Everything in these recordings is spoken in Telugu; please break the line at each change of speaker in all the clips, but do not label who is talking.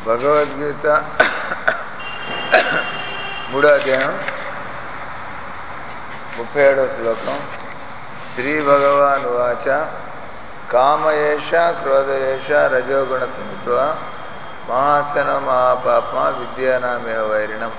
భగవద్గీత మూడో అధ్యాయం ముప్పై ఏడవ శ్లోకం శ్రీ భగవాన్ వాచ కామయేష క్రోధయేష రజోగుణ సమిత్వ మహాసన మహాపాప విద్యానామేవ వైరిణం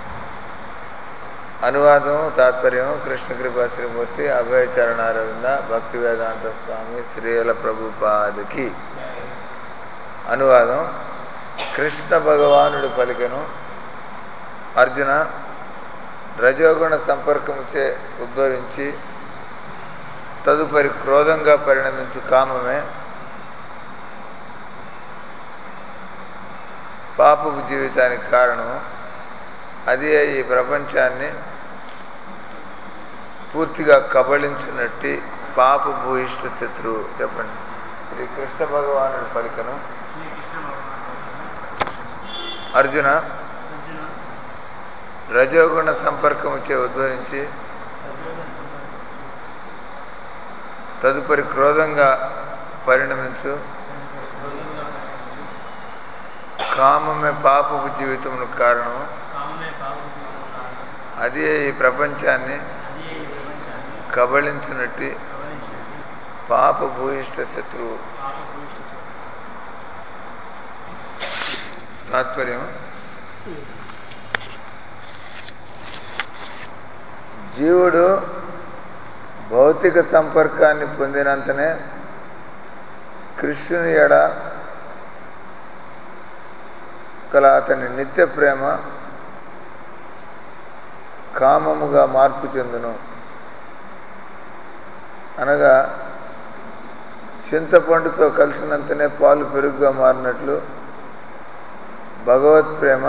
అనువాదం తాత్పర్యం కృష్ణ కృపా శ్రీమూర్తి అభయ చరణారవింద భక్తి వేదాంత స్వామి శ్రీల ప్రభుపాదికి అనువాదం కృష్ణ భగవానుడు పలికెను అర్జున రజోగుణ సంపర్కముచే ఉద్భవించి తదుపరి క్రోధంగా పరిణమించు కామమే పాపపు జీవితానికి కారణం అది ఈ ప్రపంచాన్ని పూర్తిగా కబళించినట్టి పాప భూయిష్ట శత్రువు చెప్పండి శ్రీ కృష్ణ భగవానుడు పలికను
శ్రీకృష్ణ భగవాన్
అర్జున
అర్జున
రజోగుణ సంపర్కముచే ఉద్భవించి
రజోగుణ సంపర్కం
తదుపరి క్రోధంగా పరిణమించు
క్రోధంగా పరిణమించు.
కామమే పాపపు జీవితమునకు కారణం
కామమే పాపజీవితం కారణం
అది ఈ ప్రపంచాన్ని
అదే ఈ ప్రపంచాన్ని
కబళించినట్టి
గమనించినట్టు
పాప భూయిష్ట శత్రువు
పాప భూయిష్ట
తాత్పర్యం జీవుడు భౌతిక సంపర్కాన్ని పొందినంతనే కృష్ణుని ఎడ గల అతని నిత్య ప్రేమ కామముగా మార్పు చెందును అనగా చింతపండుతో కలిసినంతనే పాలు పెరుగుగా మారినట్లు భగవత్ ప్రేమ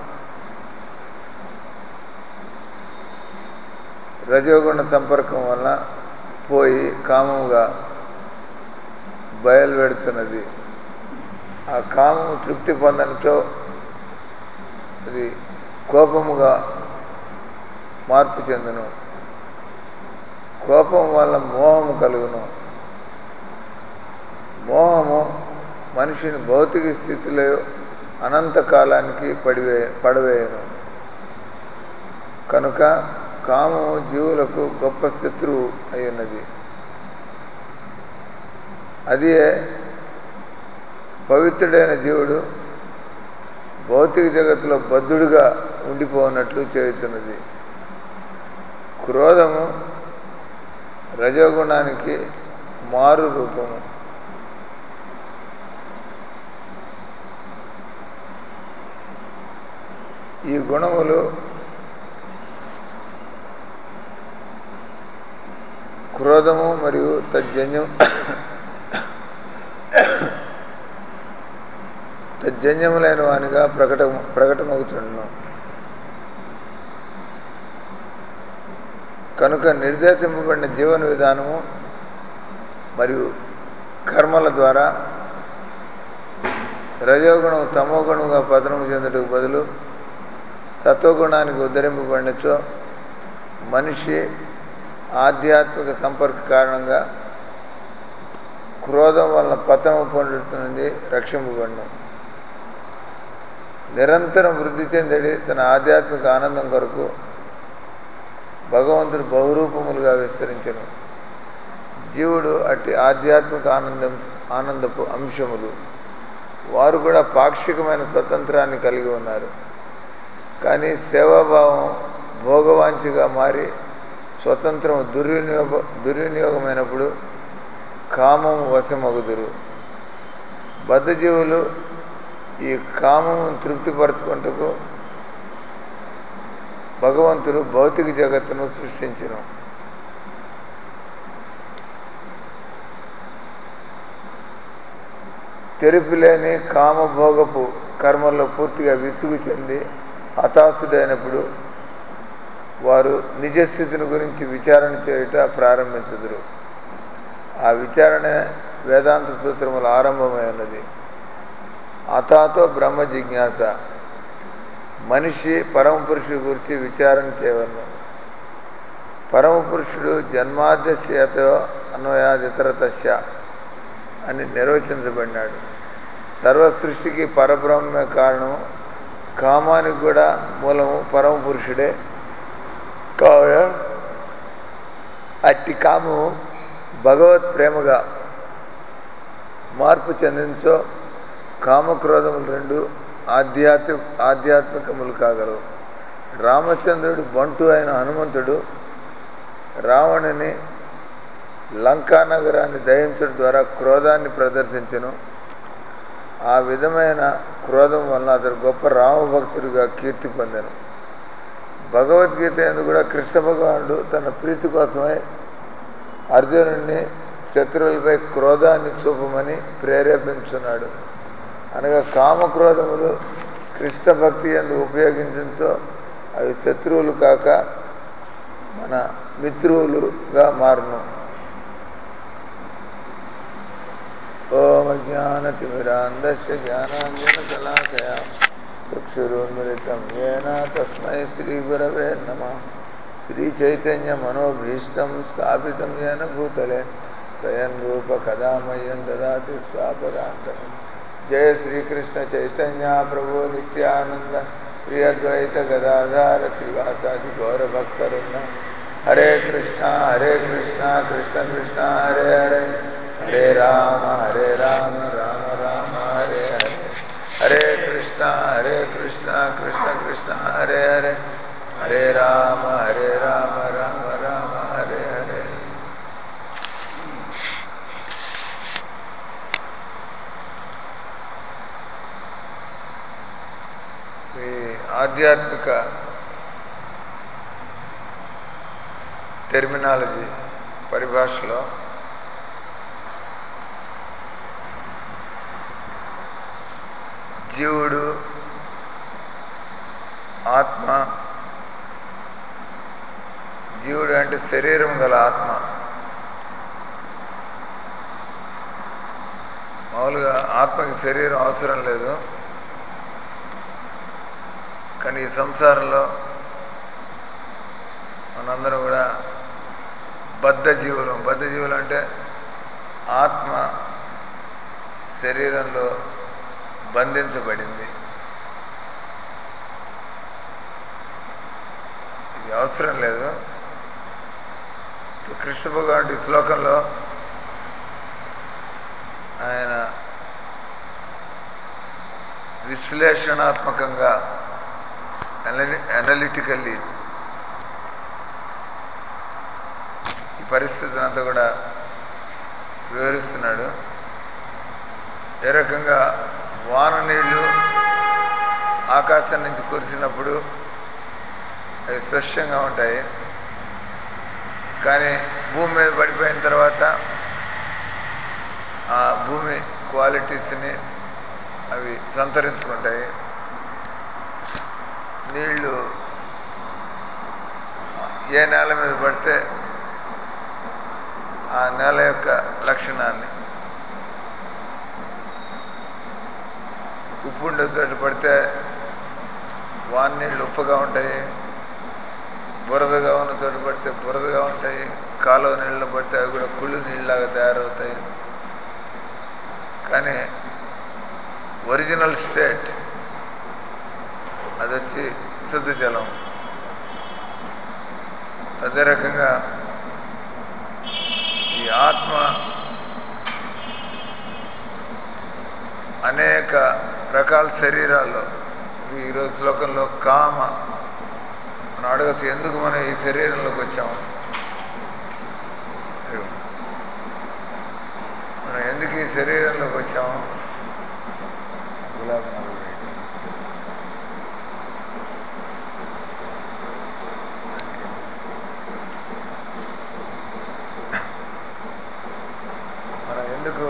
రజోగుణ సంపర్కం వలన పోయి కామముగా బయలుపెడుతున్నది ఆ కామము తృప్తి పొందడంతో అది కోపముగా మార్పు చెందును కోపం వల్ల మోహము కలుగును మోహము మనిషిని భౌతిక స్థితిలో అనంతకాలానికి పడివే పడవేయను కనుక కామము జీవులకు గొప్ప శత్రువు అయినది అదే పవిత్రుడైన జీవుడు భౌతిక జగత్తులో బద్ధుడుగా ఉండిపోనట్లు చేయుచున్నది క్రోధము రజోగుణానికి మారు రూపము ఈ గుణములు క్రోధము మరియు తజ్జన్యం తజ్జన్యములైన వానిగా ప్రకట ప్రకటమవుతుండను కనుక నిర్దేశింపబడిన జీవన విధానము మరియు కర్మల ద్వారా రజోగుణం తమోగుణంగా పతనము చెందుటకు బదులు సత్వగుణానికి ఉద్ధరింపబడినచో మనిషి ఆధ్యాత్మిక సంపర్క కారణంగా క్రోధం వలన పతనం పొందుట నుండి రక్షింపబడిన నిరంతరం వృద్ధి చెందడి తన ఆధ్యాత్మిక ఆనందం కొరకు భగవంతుడు బహురూపములుగా విస్తరించను జీవుడు అట్టి ఆధ్యాత్మిక ఆనందం ఆనందపు అంశములు వారు కూడా పాక్షికమైన స్వతంత్రాన్ని కలిగి ఉన్నారు కానీ సేవాభావం భోగవాంఛగా మారి స్వతంత్రం దుర్వినియోగ దుర్వినియోగమైనప్పుడు కామము వశమగుదురు బద్ధజీవులు ఈ కామము తృప్తిపరచుకుంటకు భగవంతుడు భౌతిక జగత్తును సృష్టించను తెరుపులేని కామభోగపు కర్మల్లో పూర్తిగా విసుగు చెంది హతాశుడైనప్పుడు వారు నిజస్థితిని గురించి విచారణ చేయుట ప్రారంభించుదురు ఆ విచారణ వేదాంత సూత్రముల ఆరంభమై ఉన్నది అతాతో బ్రహ్మ జిజ్ఞాస మనిషి పరమ పురుషుడి గురించి విచారణ చేయవలను పరమ పురుషుడు జన్మాద్యశ్యతో అన్వయాదితరతస్య అని నిర్వచించబడినాడు సర్వ సృష్టికి పరబ్రహ్మే కారణం కామానికి కూడా మూలము పరమ పురుషుడే కావున అట్టి కామము భగవత్ ప్రేమగా మార్పు చెందించో కామక్రోధములు రెండు ఆధ్యాత్మిక ఆధ్యాత్మికములు కాగలవు రామచంద్రుడు బంటు అయిన హనుమంతుడు రావణుని లంకా నగరాన్ని దహించడం ద్వారా క్రోధాన్ని ప్రదర్శించను ఆ విధమైన క్రోధం వలన అతడు గొప్ప రామభక్తుడిగా కీర్తి పొందాను భగవద్గీత ఎందు కూడా కృష్ణ భగవానుడు తన ప్రీతి కోసమై అర్జునుడిని శత్రువులపై క్రోధాన్ని చూపమని ప్రేరేపించున్నాడు అనగా కామక్రోధములు కృష్ణ భక్తి ఎందు ఉపయోగించో అవి శత్రువులు కాక మన మిత్రువులుగా మారును ఓం అజ్ఞానతిమిరాంధస్య జ్ఞానాంజనశలాకయా చక్షురున్మిళితం ఏన తస్మై శ్రీగురవే నమ శ్రీచైతన్యమనోభీష్టం స్థాపితం ఏన భూతలే స్వయం రూప కదామయ్యం దదాతి స్వాపదాంతం జయ శ్రీకృష్ణ చైతన్య ప్రభు నిత్యానంద శ్రీ అద్వైత గదాధార శ్రీవాసాది గౌరభక్తరున్న హరే కృష్ణ హరే కృష్ణ కృష్ణ కృష్ణ హరే హరే హరే రామ హరే రామ రామ రామ హరే హరే హరే కృష్ణ హరే కృష్ణ కృష్ణ కృష్ణ హరే హరే హరే రామ హరే రామ రామ రామ హరే హరే ఈ ఆధ్యాత్మిక టెర్మినాలజీ పరిభాషలో జీవుడు ఆత్మ జీవుడు అంటే శరీరం గల ఆత్మ మామూలుగా ఆత్మకి శరీరం అవసరం లేదు కానీ ఈ సంసారంలో మనందరం కూడా బద్ధ జీవులు బద్ధ జీవులు అంటే ఆత్మ శరీరంలో బంధించబడింది ఇది అవసరం లేదు కృష్ణ భగవానుడి శ్లోకంలో ఆయన విశ్లేషణాత్మకంగా అనలిటికల్లీ ఈ పరిస్థితిని అంతా కూడా వివరిస్తున్నాడు ఏ రకంగా వాన నీళ్లు ఆకాశం నుంచి కురిసినప్పుడు అవి స్వచ్ఛంగా ఉంటాయి కానీ భూమి మీద పడిపోయిన తర్వాత ఆ భూమి క్వాలిటీస్ని అవి సంతరించుకుంటాయి నీళ్లు ఏ నేల మీద పడితే ఆ నేల యొక్క లక్షణాన్ని ఉప్పు ఉండే చోట పడితే వాన్ నీళ్ళు ఉప్పుగా ఉంటాయి బురదగా ఉన్న చోట పడితే బురదగా ఉంటాయి కాలువ నీళ్ళు పడితే అవి కూడా కుళ్ళు నీళ్ళలాగా తయారవుతాయి కానీ ఒరిజినల్ స్టేట్ అది వచ్చి శుద్ధ జలం అదే రకంగా ఈ ఆత్మ అనేక రకాల శరీరాల్లో ఈరోజు శ్లోకంలో కామ మనం అడగచ్చు ఎందుకు మనం ఈ శరీరంలోకి వచ్చాము మనం ఎందుకు ఈ శరీరంలోకి వచ్చాము గులాబీ నవ్వు పెట్టి. మనం ఎందుకు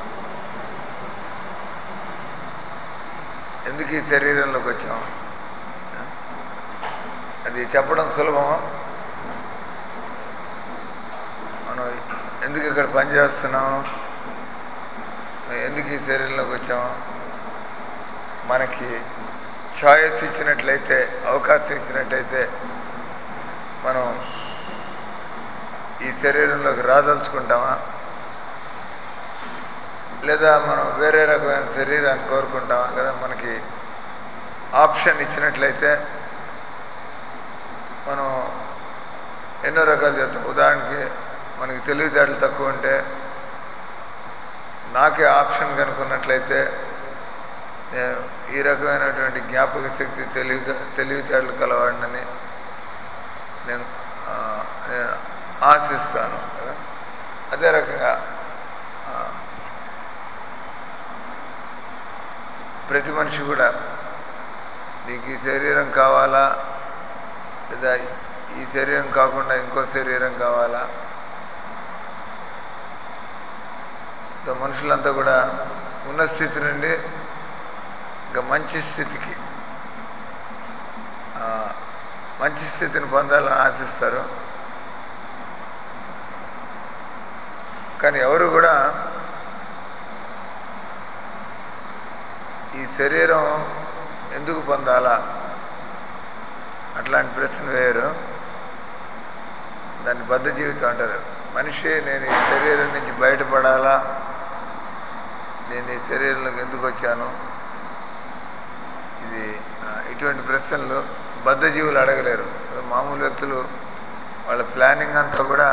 ఎందుకు ఈ శరీరంలోకి వచ్చాం అది చెప్పడం సులభమా మనం ఎందుకు ఇక్కడ పనిచేస్తున్నాం మనం ఎందుకు ఈ శరీరంలోకి వచ్చాం మనకి ఛాయిస్ ఇచ్చినట్లయితే అవకాశం ఇచ్చినట్లయితే మనం ఈ శరీరంలోకి రాదలుచుకుంటామా లేదా మనం వేరే రకమైన శరీరాన్ని కోరుకుంటాం లేదా మనకి ఆప్షన్ ఇచ్చినట్లయితే మనం ఎన్నో రకాలు చెప్తాం ఉదాహరణకి మనకి తెలివితేటలు తక్కువ ఉంటే నాకే ఆప్షన్ కనుక్కున్నట్లయితే నేను ఈ రకమైనటువంటి జ్ఞాపక శక్తి తెలివి తెలివితేటలు కలవాడినని నేను ఆ, నేను ఆశిస్తాను కదా అదే రకంగా ఆ, ప్రతి మనిషి కూడా నీకు ఈ శరీరం కావాలా లేదా ఈ శరీరం కాకుండా ఇంకో శరీరం కావాలా సో మనుషులంతా కూడా ఉన్న స్థితి నుండి ఇంకా మంచి స్థితికి ఆ, మంచి స్థితిని పొందాలని ఆశిస్తారు కానీ ఎవరు కూడా ఈ శరీరం ఎందుకు పొందాలా అట్లాంటి ప్రశ్న వేయరు దాన్ని బద్ధ జీవితం అంటారు మనిషి నేను ఈ శరీరం నుంచి బయటపడాలా నేను ఈ శరీరంలోకి ఎందుకు వచ్చాను ఇది ఆ, ఇటువంటి ప్రశ్నలు బద్ధజీవులు అడగలేరు మామూలు వ్యక్తులు వాళ్ళ ప్లానింగ్ అంతా కూడా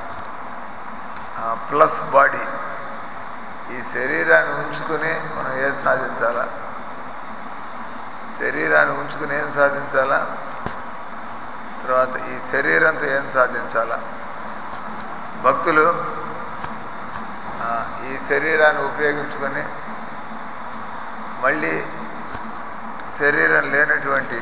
ప్లస్ బాడీ ఈ శరీరాన్ని ఉంచుకుని మనం ఏం సాధించాలా శరీరాన్ని ఉంచుకుని ఏం సాధించాలా తర్వాత ఈ శరీరంతో ఏం సాధించాలా భక్తులు ఆ, ఈ శరీరాన్ని ఉపయోగించుకొని మళ్ళీ శరీరం లేనటువంటి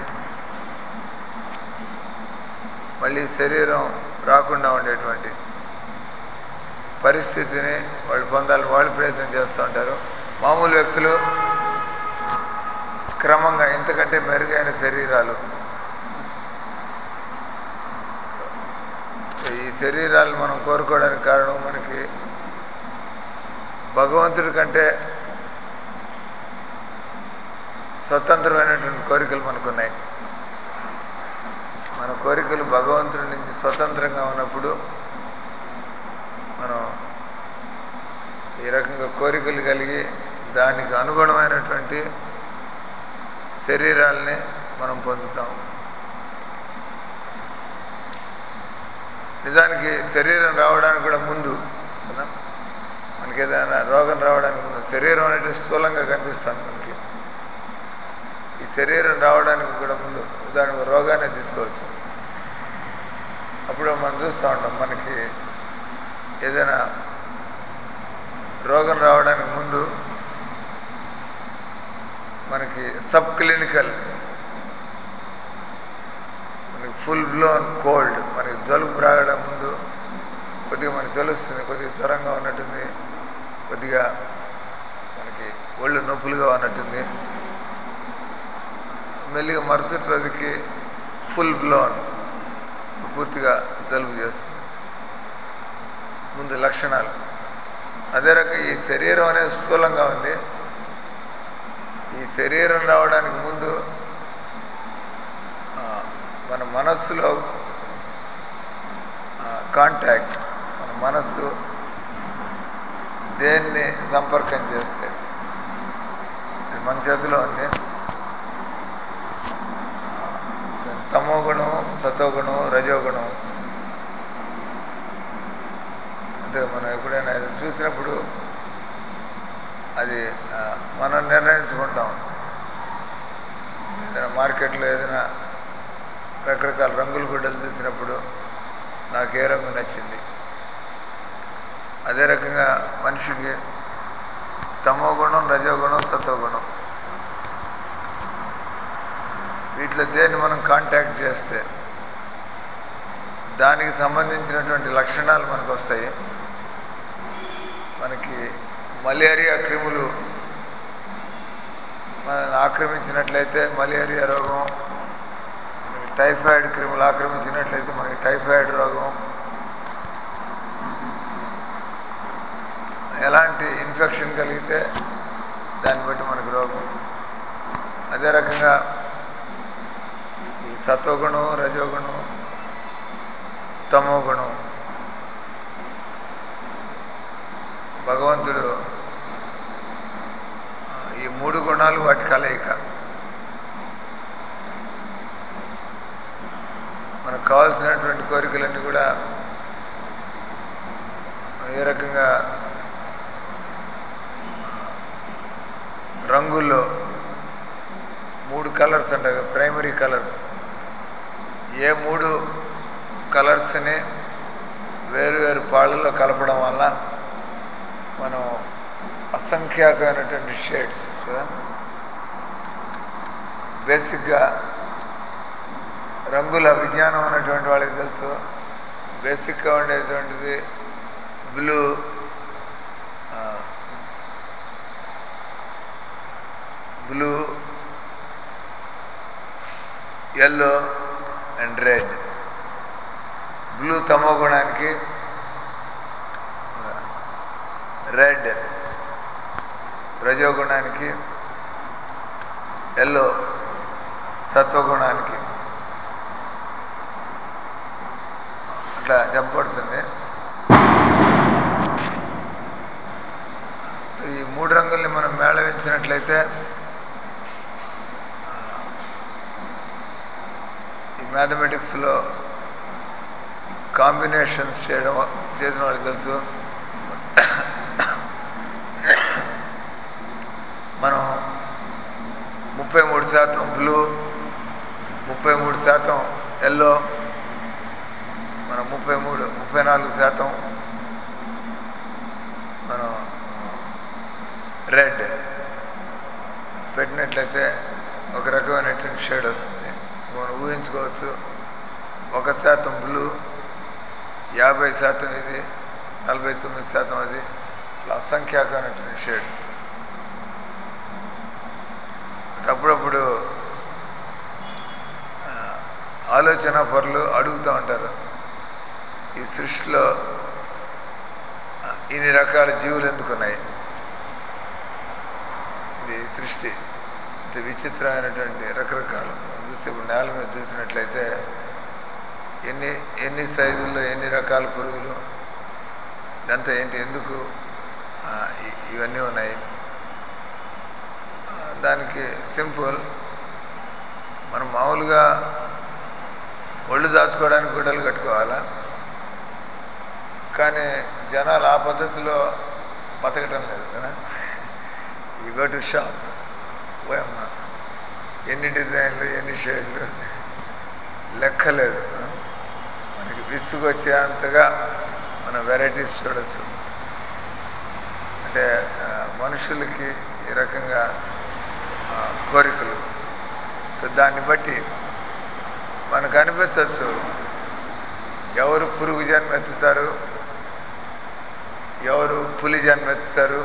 మళ్ళీ శరీరం రాకుండా ఉండేటువంటి పరిస్థితిని వాళ్ళు పొందాలి వాళ్ళు ప్రయత్నం చేస్తూ ఉంటారు మామూలు వ్యక్తులు క్రమంగా ఇంతకంటే మెరుగైన శరీరాలు ఈ శరీరాలు మనం కోరుకోవడానికి కారణం మనకి భగవంతుడి కంటే స్వతంత్రమైనటువంటి కోరికలు మనకున్నాయి మన కోరికలు భగవంతుడి నుంచి స్వతంత్రంగా ఉన్నప్పుడు మనం ఈ రకంగా కోరికలు కలిగి దానికి అనుగుణమైనటువంటి శరీరాల్ని మనం పొందుతాం నిజానికి శరీరం రావడానికి కూడా ముందు కదా మనకి ఏదైనా రోగం రావడానికి ముందు శరీరం అనేది స్థూలంగా కనిపిస్తుంది మనకి ఈ శరీరం రావడానికి కూడా ముందు ఉదాహరణకు రోగాన్ని తీసుకోవచ్చు అప్పుడు మనం చూస్తూ ఉంటాం మనకి ఏదైనా రోగం రావడానికి ముందు మనకి సబ్ క్లినికల్ మనకి ఫుల్ బ్లోన్ కోల్డ్ మనకి జలుబు రావడం ముందు కొద్దిగా మనకు తెలుస్తుంది కొద్దిగా జ్వరంగా ఉన్నట్టుంది కొద్దిగా మనకి ఒళ్ళు నొప్పులుగా ఉన్నట్టుంది మెల్లిగా మరుసటి రోజుకి ఫుల్ బ్లోన్ పూర్తిగా జలుబు చేస్తుంది ముందు లక్షణాలు అదే రకంగా ఈ శరీరం అనేది స్థూలంగా ఉంది ఈ శరీరం రావడానికి ముందు ఆ, మన మనస్సులో కాంటాక్ట్ మన మనస్సు దేన్ని సంపర్కం చేస్తే ఇది మన చేతిలో ఉంది తమో గుణం సతోగుణం రజోగుణం అంటే మనం ఎప్పుడైనా ఇది చూసినప్పుడు అది ఆ, మనం నిర్ణయించుకుంటాం ఏదైనా మార్కెట్లో ఏదైనా రకరకాల రంగుల గుడ్డలు చూసినప్పుడు నాకు ఏ రంగు నచ్చింది అదే రకంగా మనిషికి తమో గుణం రజోగుణం సత్వగుణం వీటిలో దేన్ని మనం కాంటాక్ట్ చేస్తే దానికి సంబంధించినటువంటి లక్షణాలు మనకు వస్తాయి మనకి మలేరియా క్రిములు మనల్ని ఆక్రమించినట్లయితే మలేరియా రోగం మనకి టైఫాయిడ్ క్రిములు ఆక్రమించినట్లయితే మనకి టైఫాయిడ్ రోగం ఎలాంటి ఇన్ఫెక్షన్ కలిగితే దాన్ని బట్టి మనకు రోగం అదే రకంగా ఈ సత్వగుణం రజోగుణం తమో గుణం భగవంతుడు మూడు గుణాలు వాటి కలయిక మనకు కావాల్సినటువంటి కోరికలన్నీ కూడా ఏ రకంగా రంగుల్లో మూడు కలర్స్ అంటారు కదా ప్రైమరీ కలర్స్ ఏ మూడు కలర్స్ని వేరు వేరు పాళ్ళలో కలపడం వల్ల మనం అసంఖ్యాకమైనటువంటి షేడ్స్ కదా బేసిక్గా రంగుల విజ్ఞానం అనేటువంటి వాళ్ళకి తెలుసు బేసిక్గా ఉండేటువంటిది blue blue yellow and red blue తమో గుణానికి రెడ్ రజోగుణానికి ఎల్లో సత్వగుణానికి అట్లా చెప్పబడుతుంది ఈ మూడు రంగుల్ని మనం మేళవించినట్లయితే ఈ మ్యాథమెటిక్స్లో కాంబినేషన్స్ చేయడం చేసిన వాళ్ళకి తెలుసు మనం ముప్పై మూడు శాతం బ్లూ ముప్పై మూడు శాతం ఎల్లో మనం ముప్పై మూడు ముప్పై నాలుగు శాతం మనం రెడ్ పెట్టినట్లయితే ఒక రకమైనటువంటి షేడ్ వస్తుంది మనం ఊహించుకోవచ్చు ఒక శాతం బ్లూ యాభై శాతం ఇది నలభై తొమ్మిది శాతం అది ఇట్లా అసంఖ్యాకమైనటువంటి షేడ్స్ అప్పుడప్పుడు ఆలోచన పరులు అడుగుతూ ఉంటారు ఈ సృష్టిలో ఇన్ని రకాల జీవులు ఎందుకున్నాయి ఇది సృష్టి ఇంత విచిత్రమైనటువంటి రకరకాలు చూస్తే ఇప్పుడు నేల మీద చూసినట్లయితే ఎన్ని ఎన్ని సైజుల్లో ఎన్ని రకాల పురుగులు ఇదంతా ఏంటి ఎందుకు ఇవన్నీ ఉన్నాయి దానికి సింపుల్ మనం మామూలుగా ఒళ్ళు దాచుకోవడానికి గుడ్డలు కట్టుకోవాలా కానీ జనాలు ఆ పద్ధతిలో బతకటం లేదు కదా ఈ గో టు షాప్ పోయమ్మా ఎన్ని డిజైన్లు ఎన్ని షేడ్లు లెక్కలేదు మనకి విసుగు వచ్చేంతగా మన వెరైటీస్ చూడొచ్చు అంటే మనుషులకి ఈ రకంగా కోరికలు దాన్ని బట్టి మనకు అనిపించవచ్చు ఎవరు పురుగు జన్మెత్తుతారు ఎవరు పులి జన్మెత్తుతారు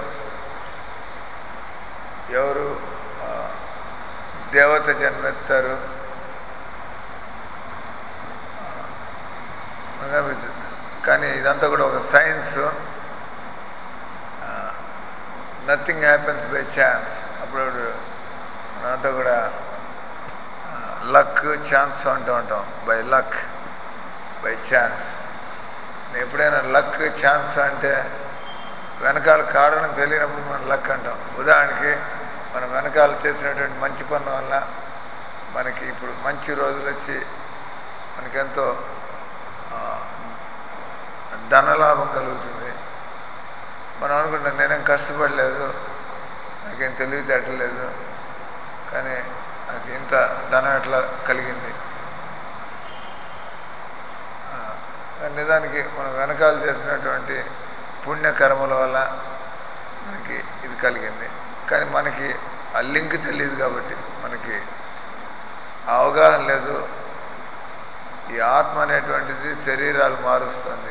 ఎవరు దేవత జన్మెత్తారు కానీ ఇదంతా కూడా ఒక science nothing happens by chance అప్పుడప్పుడు మనంతా కూడా లక్ ఛాన్స్ అంటూ ఉంటాం బై లక్ బై ఛాన్స్ ఎప్పుడైనా లక్ ఛాన్స్ అంటే వెనకాల కారణం తెలియనప్పుడు మనం లక్ అంటాం ఉదాహరణకి మనం వెనకాల చేసినటువంటి మంచి పనుల వల్ల మనకి ఇప్పుడు మంచి రోజులు వచ్చి మనకెంతో ధనలాభం కలుగుతుంది మనం అనుకుంటాం నేనేం కష్టపడలేదు నాకేం తెలివితేటలేదు కానీ నాకు ఇంత ధనం ఎట్లా కలిగింది నిజానికి మనం వెనకాల చేసినటువంటి పుణ్యకర్మల వల్ల మనకి ఇది కలిగింది కానీ మనకి ఆ లింక్ తెలియదు కాబట్టి మనకి అవగాహన లేదు ఈ ఆత్మ అనేటువంటిది శరీరాలు మారుస్తుంది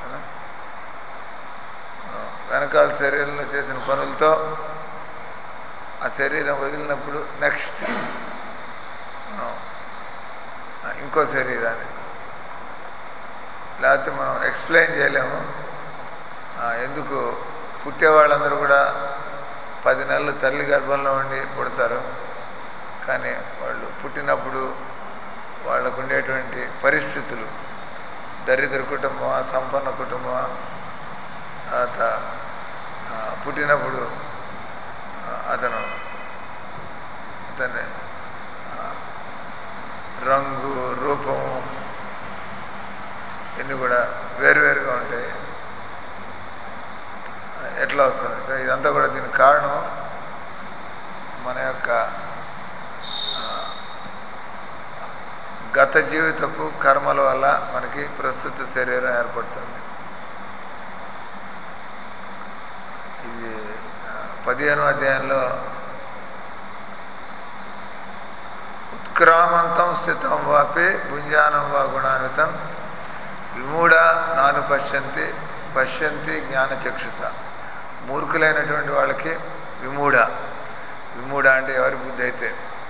వెనకాల శరీరంలో చేసిన పనులతో ఆ శరీరం వదిలినప్పుడు నెక్స్ట్ మనం ఇంకో శరీరాన్ని లేకపోతే మనం ఎక్స్ప్లెయిన్ చేయలేము ఎందుకు పుట్టేవాళ్ళందరూ కూడా పది నెలలు తల్లి గర్భంలో ఉండి పుడతారు కానీ వాళ్ళు పుట్టినప్పుడు వాళ్ళకు ఉండేటువంటి పరిస్థితులు దరిద్ర కుటుంబమా సంపన్న కుటుంబమా తర్వాత పుట్టినప్పుడు అతను దాని ఆ, రంగు రూపము ఇన్ని కూడా వేరువేరుగా ఉంటాయి ఎట్లా వస్తుంది అంటే ఇదంతా కూడా దీనికి కారణం మన యొక్క ఆ, గత జీవితపు కర్మల వల్ల మనకి ప్రస్తుత శరీరం ఏర్పడుతుంది ఇది ఆ, పదిహేనో అధ్యాయంలో ఉత్క్రామంతం స్థితం వాపి భుంజానం వా గుణాన్వితం విమూఢ నాను పశ్యంతి పశ్యంతి జ్ఞానచక్షుష మూర్ఖులైనటువంటి వాళ్ళకి విమూఢ విమూఢ అంటే ఎవరి బుద్ధి అయితే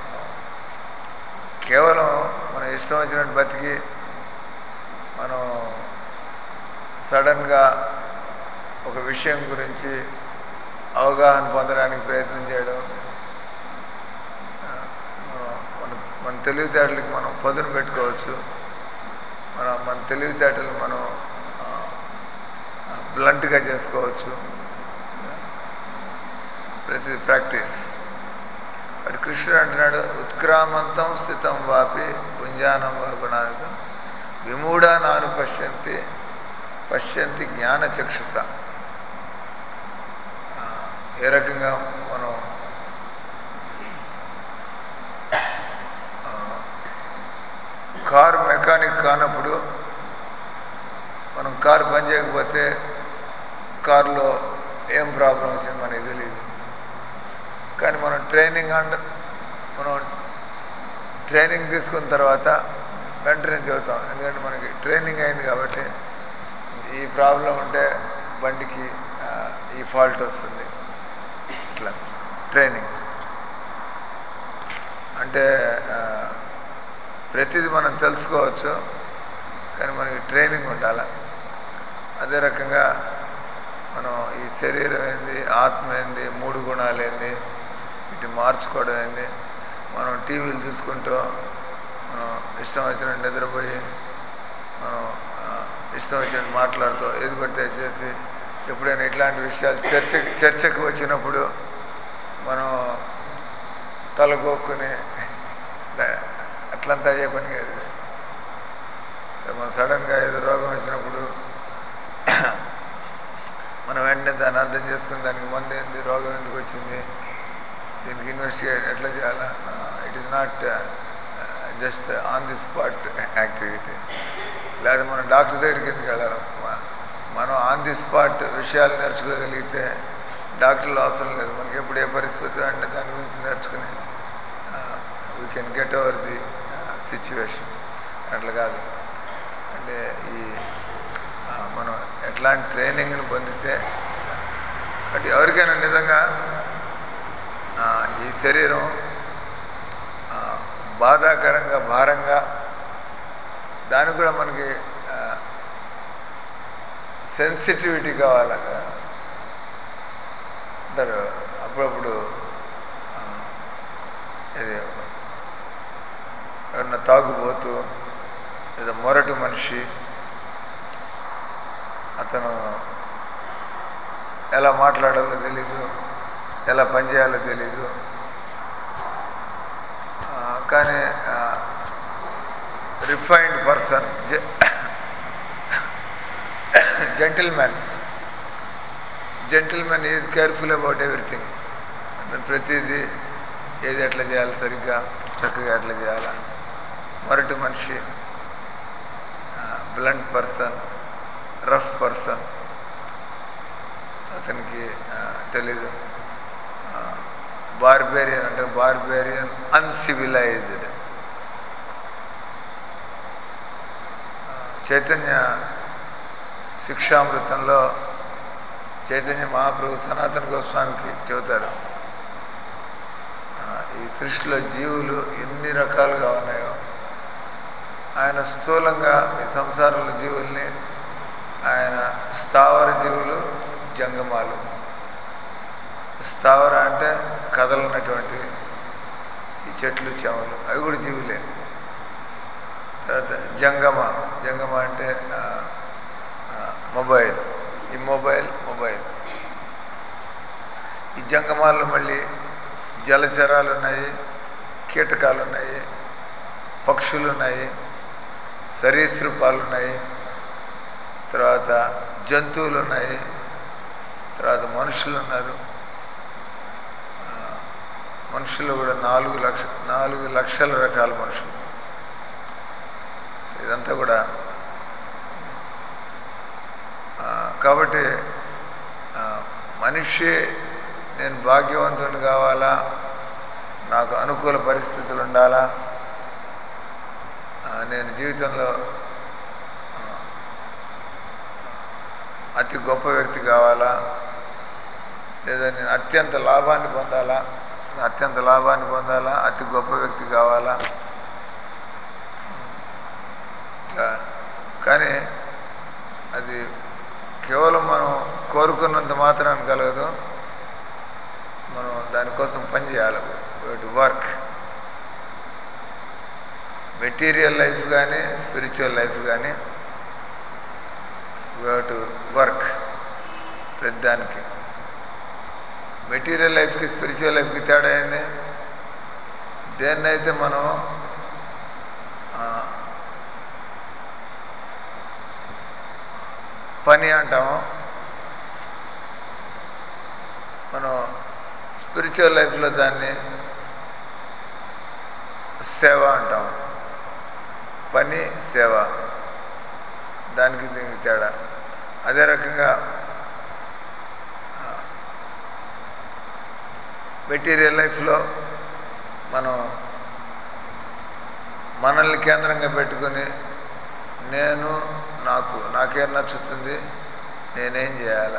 కేవలం మన ఇష్టం వచ్చినట్టు బతికి మనం సడన్గా ఒక విషయం గురించి అవగాహన పొందడానికి ప్రయత్నం చేయడం ఆ, మనం మన మన తెలివితేటలకి మనం పదును పెట్టుకోవచ్చు మన మన తెలివితేటలు మనం బ్లంట్గా చేసుకోవచ్చు ప్రతి ప్రాక్టీస్ అటు కృష్ణుడు అంటున్నాడు ఉత్క్రామంతం స్థితం వాపి పుంజానం వా గుణానితం విమూఢ నాను పశ్యంతి పశ్యంతి జ్ఞాన చక్షుస ఆ, ఏ రకంగా మనం ఆ, కారు మెకానిక్ కానప్పుడు మనం కారు పని చేయకపోతే కారులో ఏం ప్రాబ్లం వచ్చింది మనకి తెలియదు కానీ మనం ట్రైనింగ్ అండ్ మనం ట్రైనింగ్ తీసుకున్న తర్వాత వెంటనే చెబుతాం ఎందుకంటే మనకి ట్రైనింగ్ అయింది కాబట్టి ఈ ప్రాబ్లం ఉంటే బండికి ఆ, ఈ ఫాల్ట్ వస్తుంది ఇట్లా ట్రైనింగ్ అంటే ఆ, ప్రతిదీ మనం తెలుసుకోవచ్చు కానీ మనకి ట్రైనింగ్ ఉండాలి అదే రకంగా మనం ఈ శరీరం ఏంది ఆత్మ ఏంది మూడు గుణాలు ఏంది వీటిని మార్చుకోవడం ఏంది మనం టీవీలు చూసుకుంటూ మనం ఇష్టం వచ్చినట్టు నిద్రపోయి మనం ఆ, ఇష్టం వచ్చినట్టు మాట్లాడుతూ ఏది పడితే అది చేసి ఎప్పుడైనా ఇట్లాంటి విషయాలు చర్చకి చర్చకు వచ్చినప్పుడు మనం తలగొక్కుని దా- అట్లంతా అయ్యే పని కాదు ఇది. మనం సడన్గా ఏదో రోగం వచ్చినప్పుడు మనం వెంటనే దాన్ని అర్థం చేసుకుని దానికి మందు ఏంది రోగం ఎందుకు వచ్చింది దీనికి ఇన్వెస్టిగేట్ ఎట్లా చేయాలా it is not just on the spot activity లేదా మనం డాక్టర్ దగ్గరికి ఎందుకు వెళ్ళాలి మ- మనం ఆన్ ది స్పాట్ విషయాలు నేర్చుకోగలిగితే డాక్టర్లు అవసరం లేదు మనకి ఎప్పుడు ఏ పరిస్థితి అంటే దాని గురించి నేర్చుకుని we can get over the situation అట్లా కాదు అంటే ఈ ఆ, మనం ఎట్లాంటి ట్రైనింగ్ని పొందితే బట్ ఎవరికైనా నిజంగా ఆ, ఈ శరీరం ఆ, బాధాకరంగా భారంగా దానికి కూడా మనకి సెన్సిటివిటీ కావాలి అంటారు అప్పుడప్పుడు ఆ, ఇది ఎవరన్నా తాగుబోతూ ఏదో మొరటి మనిషి అతను ఎలా మాట్లాడాలో తెలీదు ఎలా పనిచేయాలో తెలీదు ఆ, కానీ refined person gentleman gentleman is careful about everything అంటే ప్రతిదీ ఏది ఎట్లా చేయాలి సరిగ్గా చక్కగా ఎట్లా చేయాలా మొరటి మనిషి బ్లంట్ పర్సన్ రఫ్ పర్సన్ అతనికి ఆ, తెలీదు బార్బేరియన్ అంటే బార్బేరియన్ అన్సివిలైజ్డ్ చైతన్య శిక్షామృతంలో చైతన్య మహాప్రభు సనాతన గోస్వామికి చెబుతారు ఆ, ఈ సృష్టిలో జీవులు ఎన్ని రకాలుగా ఉన్నాయో ఆయన స్థూలంగా ఈ సంసారంలో జీవుల్ని ఆయన స్థావర జీవులు జంగమాలు స్థావర అంటే కదలనటువంటివి ఈ చెట్లు చేమలు అవి కూడా జీవులే తర్వాత జంగమ జంగమ అంటే ఆ, ఆ, మొబైల్ ఈ మొబైల్ మొబైల్ ఈ జంగమాల్లో మళ్ళీ జలచరాలు ఉన్నాయి కీటకాలు ఉన్నాయి పక్షులు ఉన్నాయి సరీసృపాలు ఉన్నాయి తర్వాత జంతువులు ఉన్నాయి తర్వాత మనుషులు ఉన్నారు ఆ, మనుషులు కూడా నాలుగు లక్ష నాలుగు లక్షల రకాల మనుషులు ఇదంతా కూడా ఆ, కాబట్టి ఆ, మనిషి నేను భాగ్యవంతుని కావాలా నాకు అనుకూల పరిస్థితులు ఉండాలా ఆ, నేను జీవితంలో ఆ, అతి గొప్ప వ్యక్తి కావాలా లేదా నేను అత్యంత లాభాన్ని పొందాలా అత్యంత లాభాన్ని పొందాలా అతి గొప్ప వ్యక్తి కావాలా ఇట్లా కానీ అది కేవలం మనం కోరుకున్నంత మాత్రాన్ని కలగదు మనం దానికోసం పని చేయాలి టు వర్క్ మెటీరియల్ లైఫ్ కానీ స్పిరిచువల్ లైఫ్ కానీ టు వర్క్ ప్రతిదానికి మెటీరియల్ లైఫ్కి స్పిరిచువల్ లైఫ్కి తేడా ఏంది దేన్నైతే మనం ఆ, పని అంటాము మనం స్పిరిచువల్ లైఫ్లో దాన్ని సేవ అంటాం పని సేవ దానికి దీనికి తేడా అదే రకంగా మెటీరియల్ లైఫ్లో మనం మనల్ని కేంద్రంగా పెట్టుకొని నేను నాకు నాకేం నచ్చుతుంది నేనేం చేయాలి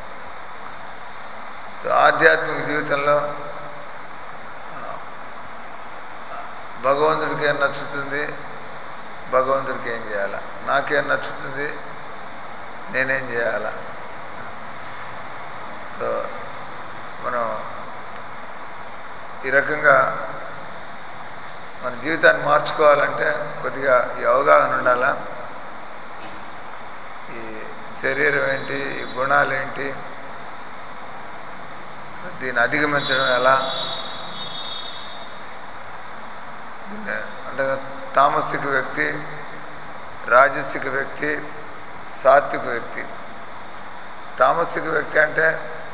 సో ఆధ్యాత్మిక జీవితంలో ఆ, భగవంతుడికి ఏం నచ్చుతుంది భగవంతుడికి ఏం చేయాలా నాకేం నచ్చుతుంది నేనేం చేయాలా సో మనం ఈ రకంగా మన జీవితాన్ని మార్చుకోవాలంటే కొద్దిగా ఈ అవగాహన ఉండాలా ఈ శరీరం ఏంటి ఈ గుణాలు ఏంటి దీన్ని అధిగమించడం ఎలా దీన్ని అంటే తామసిక వ్యక్తి రాజసిక వ్యక్తి సాత్విక వ్యక్తి తామసిక వ్యక్తి అంటే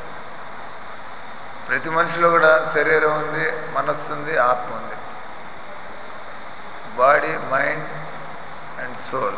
ప్రతి మనిషిలో కూడా శరీరం ఉంది మనస్సు ఉంది ఆత్మ ఉంది బాడీ మైండ్ అండ్ సోల్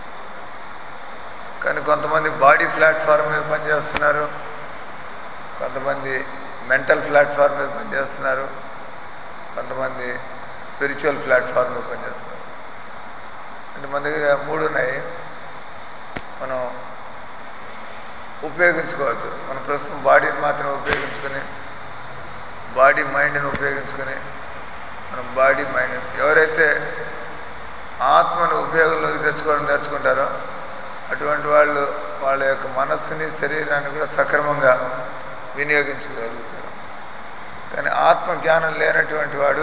కానీ కొంతమంది బాడీ ప్లాట్ఫామ్ మీద పనిచేస్తున్నారు కొంతమంది మెంటల్ ప్లాట్ఫామ్ మీద పనిచేస్తున్నారు కొంతమంది స్పిరిచువల్ ప్లాట్ఫామ్ మీద పనిచేస్తున్నారు అంటే మన దగ్గర మూడు ఉన్నాయి మనం ఉపయోగించుకోవచ్చు మన ప్రస్తుతం బాడీని మాత్రమే ఉపయోగించుకొని బాడీ మైండ్ని ఉపయోగించుకొని మనం బాడీ మైండ్ ఎవరైతే ఆత్మను ఉపయోగంలోకి తెచ్చుకోవడం నేర్చుకుంటారో అటువంటి వాళ్ళు వాళ్ళ యొక్క మనస్సుని శరీరాన్ని కూడా సక్రమంగా వినియోగించుకోగలుగుతారు కానీ ఆత్మ జ్ఞానం లేనటువంటి వాడు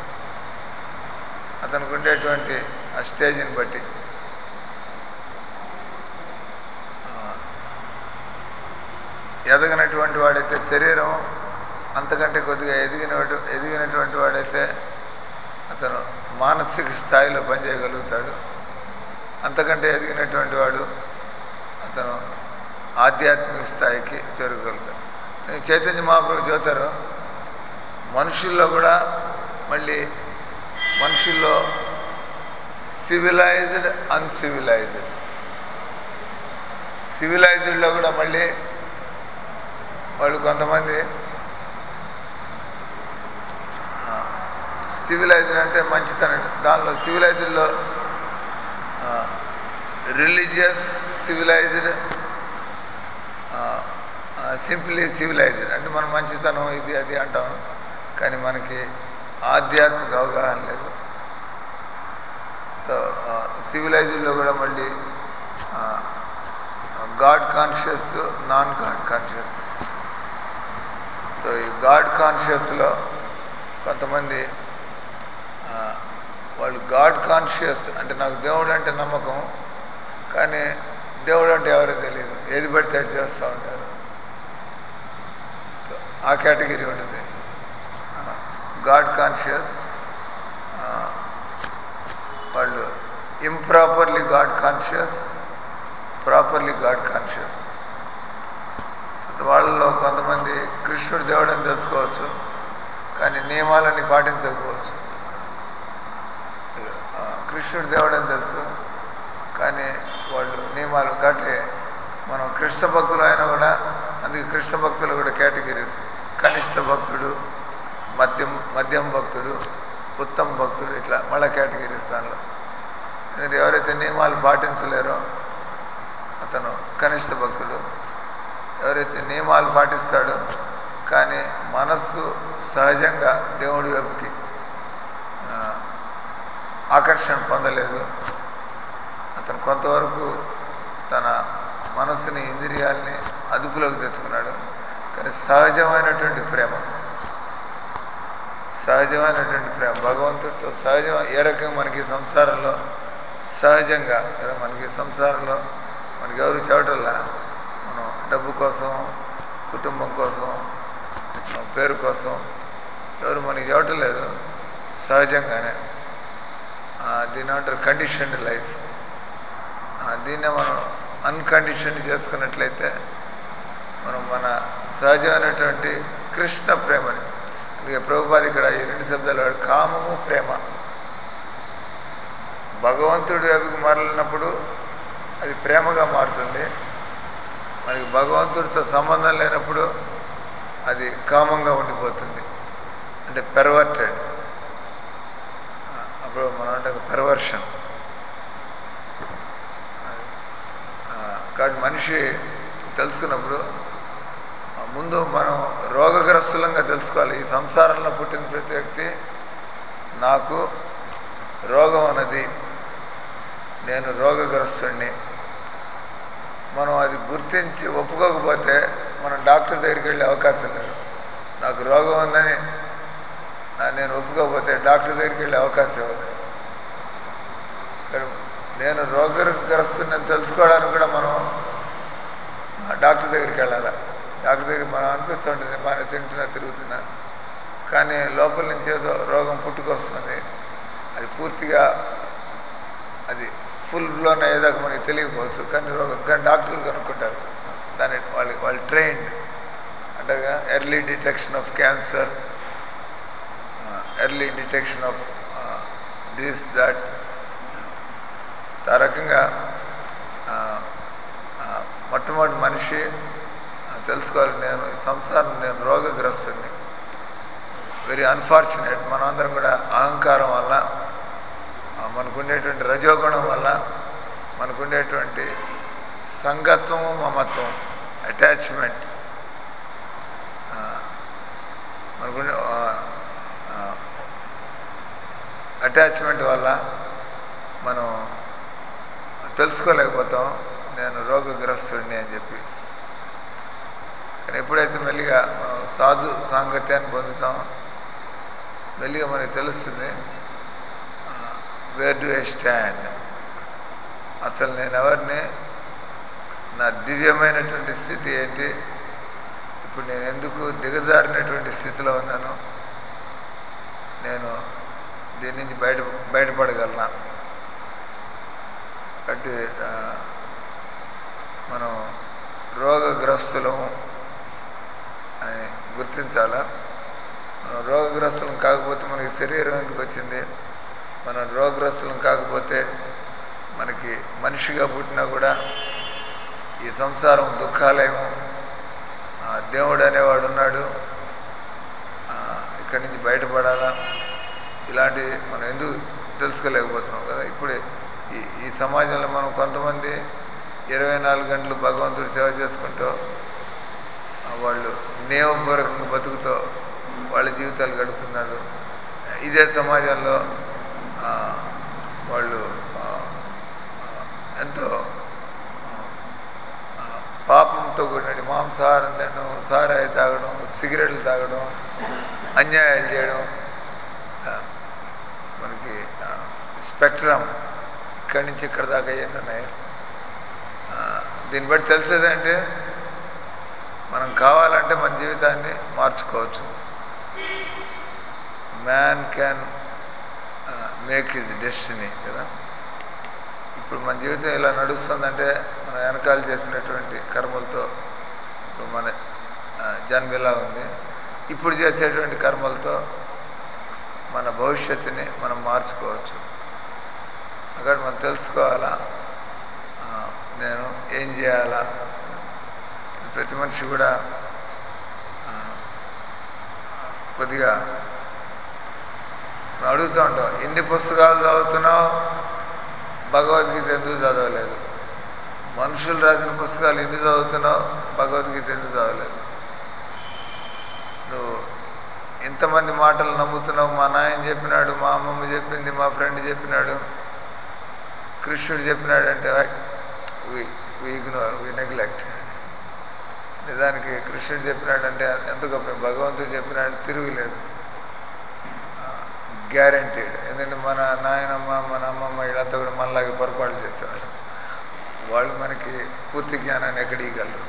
అతనికి ఉండేటువంటి ఆ స్టేజ్ని బట్టి ఆ, ఎదగనటువంటి వాడైతే శరీరం అంతకంటే కొద్దిగా ఎదిగిన ఎదిగినటువంటి వాడైతే అతను మానసిక స్థాయిలో పనిచేయగలుగుతాడు అంతకంటే ఎదిగినటువంటి వాడు అతను ఆధ్యాత్మిక స్థాయికి చేరుకోగలుగుతాడు ఈ చైతన్య మహాప్రభు చెబుతారు మనుషుల్లో కూడా మళ్ళీ మనుషుల్లో సివిలైజ్డ్ అన్సివిలైజ్డ్ సివిలైజ్డ్లో కూడా మళ్ళీ వాళ్ళు కొంతమంది సివిలైజ్డ్ అంటే మంచితనం దానిలో సివిలైజ్డ్లో రిలీజియస్ సివిలైజ్డ్ సింప్లీ సివిలైజ్డ్ అంటే మనం మంచితనం ఇది అది అంటాం కానీ మనకి ఆధ్యాత్మిక అవగాహన లేదు సివిలైజ్డ్లో కూడా మళ్ళీ God conscious non God conscious so ఈ గాడ్ కాన్షియస్లో కొంతమంది ఆ, వాళ్ళు గాడ్ కాన్షియస్ అంటే నాకు దేవుడు అంటే నమ్మకం కానీ దేవుడు అంటే ఎవరో తెలియదు ఏది పడితే అది చేస్తూ ఉంటారు సో ఆ కేటగిరీ ఉంటుంది God conscious improperly God conscious properly God conscious వాళ్ళలో కొంతమంది కృష్ణుడు దేవుడని తెలుసుకోవచ్చు కానీ నియమాలని పాటించకపోవచ్చు ఆ, కృష్ణుడు దేవుడని తెలుసు కానీ వాళ్ళు నియమాలు కాబట్టి మనం కృష్ణ భక్తులు అయినా కూడా అందుకే కృష్ణ భక్తులు కూడా కేటగిరీస్ కనిష్ట భక్తుడు మధ్యం మధ్యం భక్తుడు ఉత్తమ భక్తుడు ఇట్లా మళ్ళీ కేటగిరీస్ దానిలో ఎందుకంటే ఎవరైతే నియమాలు పాటించలేరో అతను కనిష్ట భక్తుడు ఎవరైతే నియమాలు పాటిస్తాడో కానీ మనస్సు సహజంగా దేవుడి వైపుకి ఆ, ఆకర్షణ పొందలేదు అతను కొంతవరకు తన మనస్సుని ఇంద్రియాల్ని అదుపులోకి తెచ్చుకున్నాడు కానీ సహజమైనటువంటి ప్రేమ సహజమైనటువంటి ప్రేమ భగవంతుడితో సహజం ఏ రకంగా మనకి సంసారంలో సహజంగా కదా మనకి సంసారంలో మనకి ఎవరు చెవటల్లా మనం డబ్బు కోసం కుటుంబం కోసం మన పేరు కోసం ఎవరు మనకి చెవటం లేదు సహజంగానే ఆ, దీని అంటారు కండిషన్డ్ లైఫ్ దీన్నే మనం అన్కండిషన్డ్ చేసుకున్నట్లయితే మనం మన సహజమైనటువంటి కృష్ణ ప్రేమని అందుకే ప్రభుపాద ఇక్కడ ఈ రెండు శబ్దాలు వాడు కామము ప్రేమ భగవంతుడి వైపుకి మరలినప్పుడు అది ప్రేమగా మారుతుంది మనకి భగవంతుడితో సంబంధం లేనప్పుడు అది కామంగా ఉండిపోతుంది అంటే పెర్వర్టెడ్ అప్పుడు మనం అంటే పెర్వర్షన్ కాబట్టి మనిషి తెలుసుకున్నప్పుడు ఆ, ముందు మనం రోగగ్రస్తులంగా తెలుసుకోవాలి ఈ సంసారంలో పుట్టిన ప్రతి వ్యక్తి నాకు రోగం అన్నది నేను రోగగ్రస్తుడిని మనం అది గుర్తించి ఒప్పుకోకపోతే మనం డాక్టర్ దగ్గరికి వెళ్ళే అవకాశం లేదు నాకు రోగం ఉందని ఆ, నేను ఒప్పుకోకపోతే డాక్టర్ దగ్గరికి వెళ్ళే అవకాశం ఉంది ఇక్కడ నేను రోగగ్రస్తుని తెలుసుకోవడానికి కూడా మనం ఆ, డాక్టర్ దగ్గరికి వెళ్ళాలి డాక్టర్ దగ్గర మనం అనిపిస్తుంటుంది బాగా తింటున్నా తిరుగుతున్నా కానీ లోపల నుంచి ఏదో రోగం పుట్టుకొస్తుంది అది పూర్తిగా అది ఫుల్ బ్లోన్ అయ్యేదాకా మనకి తెలియకపోవచ్చు కానీ రోగం కానీ డాక్టర్లు కనుక్కుంటారు దాని వాళ్ళు వాళ్ళు ట్రైన్డ్ అంటేగా early detection of cancer early detection of this that ఆ రకంగా ఆ, ఆ, మొట్టమొదటి మనిషి ఆ, తెలుసుకోవాలి నేను ఈ సంసారం నేను రోగగ్రస్తుని వెరీ అన్ఫార్చునేట్ మనందరం కూడా అహంకారం వల్ల ఆ, మనకుండేటువంటి రజోగుణం వల్ల మనకుండేటువంటి సంగత్వము మమత్వం అటాచ్మెంట్ మనకుండే అటాచ్మెంట్ వల్ల మనం తెలుసుకోలేకపోతాం నేను రోగగ్రస్తుడిని అని చెప్పి కానీ ఎప్పుడైతే మెల్లిగా మనం సాధు సాంగత్యాన్ని పొందుతాం మెల్లిగా మనకి తెలుస్తుంది వేర్ డు ఐ స్టాండ్ అసలు నేను ఎవరిని నా దివ్యమైనటువంటి స్థితి ఏంటి ఇప్పుడు నేను ఎందుకు దిగజారినటువంటి స్థితిలో ఉన్నాను నేను దీని నుంచి బయట బయటపడగలనా కాబట్టి ఆ, మనం రోగగ్రస్తులము అని గుర్తించాలా మనం రోగగ్రస్తులం కాకపోతే మనకి శరీరం ఎందుకు వచ్చింది మనం రోగగ్రస్తులం కాకపోతే మనకి మనిషిగా పుట్టినా కూడా ఈ సంసారం దుఃఖాలయము ఆ, దేవుడు అనేవాడు ఉన్నాడు ఆ, ఇక్కడి నుంచి బయటపడాలా ఇలాంటి మనం ఎందుకు తెలుసుకోలేకపోతున్నాం కదా ఇప్పుడే ఈ ఈ సమాజంలో మనం కొంతమంది ఇరవై నాలుగు గంటలు భగవంతుడి సేవ చేసుకుంటూ ఆ, వాళ్ళు నియమపూర్వకంగా బతుకుతో వాళ్ళ జీవితాలు గడుపుతున్నాడు ఇదే సమాజంలో ఆ, వాళ్ళు ఆ, ఆ, ఎంతో ఆ, పాపంతో కూడిన మాంసాహారం తినడం సారాయి తాగడం సిగరెట్లు తాగడం అన్యాయాలు చేయడం ఆ, మనకి స్పెక్ట్రమ్ ఇక్కడి నుంచి ఇక్కడ దాకా ఎన్ని ఉన్నాయి ఆ, దీన్ని బట్టి తెలిసేదంటే మనం కావాలంటే మన జీవితాన్ని మార్చుకోవచ్చు man can make his destiny కదా ఇప్పుడు మన జీవితం ఇలా నడుస్తుందంటే మనం వెనకాల చేసినటువంటి కర్మలతో ఇప్పుడు మన ఆ, జన్మ ఇలా ఉంది ఇప్పుడు చేసేటువంటి కర్మలతో మన భవిష్యత్తుని మనం మార్చుకోవచ్చు అక్కడ మనం తెలుసుకోవాలా ఆ, నేను ఏం చేయాలా ప్రతి మనిషి కూడా ఆ, కొద్దిగా మేము అడుగుతూ ఉంటాం ఎన్ని పుస్తకాలు చదువుతున్నావు భగవద్గీత ఎందుకు చదవలేదు మనుషులు రాసిన పుస్తకాలు ఎన్ని చదువుతున్నావు భగవద్గీత ఎందుకు చదవలేదు నువ్వు ఇంతమంది మాటలు నమ్ముతున్నావు మా నాయన చెప్పినాడు మా అమ్మమ్మ చెప్పింది మా ఫ్రెండ్ చెప్పినాడు కృష్ణుడు చెప్పినాడు అంటే వి ఇగ్నోర్ వి నెగ్లెక్ట్ నిజానికి కృష్ణుడు చెప్పినాడంటే ఎంత గొప్ప భగవంతుడు చెప్పినాడు తిరుగులేదు గ్యారంటీడ్ ఎందుకంటే మన నాయనమ్మ మన అమ్మమ్మ వీళ్ళంతా కూడా మనలాగే పొరపాటు చేసేవాళ్ళు వాళ్ళు మనకి పూర్తి జ్ఞానాన్ని ఎక్కడ ఇవ్వగలరు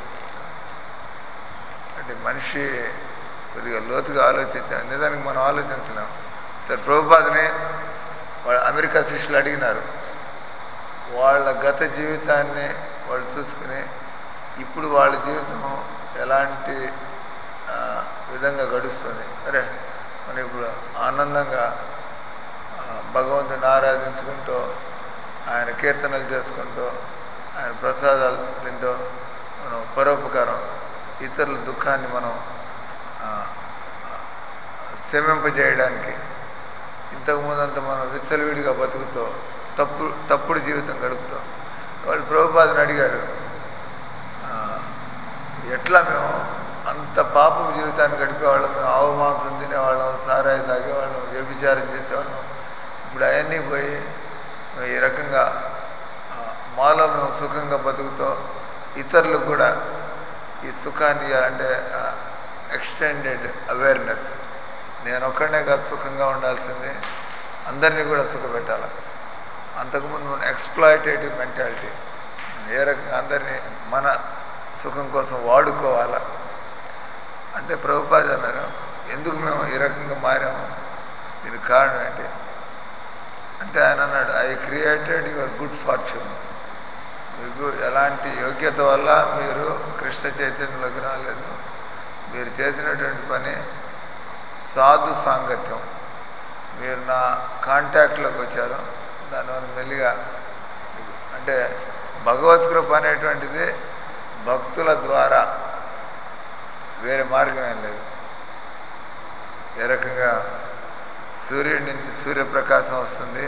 అంటే మనిషి కొద్దిగా లోతుగా ఆలోచించాలి నిజానికి మనం ఆలోచించలేం సరే ప్రభుపాదని వాళ్ళు అమెరికా శిష్యులు అడిగినారు వాళ్ళ గత జీవితాన్ని వాళ్ళు చూసుకుని ఇప్పుడు వాళ్ళ జీవితం ఎలాంటి ఆ, విధంగా గడుస్తుంది అరే మనం ఇప్పుడు ఆనందంగా ఆ, భగవంతుని ఆరాధించుకుంటూ ఆయన కీర్తనలు చేసుకుంటూ ఆయన ప్రసాదాలు తింటూ మనం పరోపకారం ఇతరుల దుఃఖాన్ని మనం ఆ, ఆ, శమింపజేయడానికి ఇంతకుముందు అంత మనం విచ్చలవిడిగా బతుకుతూ తప్పు తప్పుడు జీవితం గడుపుతాం వాళ్ళు ప్రభుపాదని అడిగారు ఆ, ఎట్లా మేము అంత పాపం జీవితాన్ని గడిపేవాళ్ళం మేము ఆవు మాంసం తినేవాళ్ళం సారాయి తాగేవాళ్ళం వ్యభిచారం చేసేవాళ్ళం ఇప్పుడు అవన్నీ పోయి మేము ఈ రకంగా ఆ, మాలో మేము సుఖంగా బతుకుతూ ఇతరులకు కూడా ఈ సుఖాన్ని ఇవ్వాలంటే ఎక్స్టెండెడ్ అవేర్నెస్ నేను ఒక్కడనే కాదు సుఖంగా ఉండాల్సింది అందరినీ కూడా సుఖపెట్టాలి అంతకుముందు మన ఎక్స్ప్లాయిటేటివ్ మెంటాలిటీ ఏ రకంగా అందరినీ మన సుఖం కోసం వాడుకోవాలా అంటే ప్రభుపాద అన్నారు ఎందుకు మేము ఈ రకంగా మారాము దీనికి కారణం ఏంటి అంటే ఆయన అన్నాడు I created your good fortune మీకు ఎలాంటి యోగ్యత వల్ల మీరు కృష్ణ చైతన్యంలోకి రాలేదు మీరు చేసినటువంటి పని సాధు సాంగత్యం మీరు నా కాంటాక్ట్లోకి వచ్చారు దానివల్ల మెల్లిగా మీకు అంటే భగవత్ కృప అనేటువంటిది భక్తుల ద్వారా వేరే మార్గం ఏం లేదు ఏ రకంగా సూర్యుడి నుంచి సూర్యప్రకాశం వస్తుంది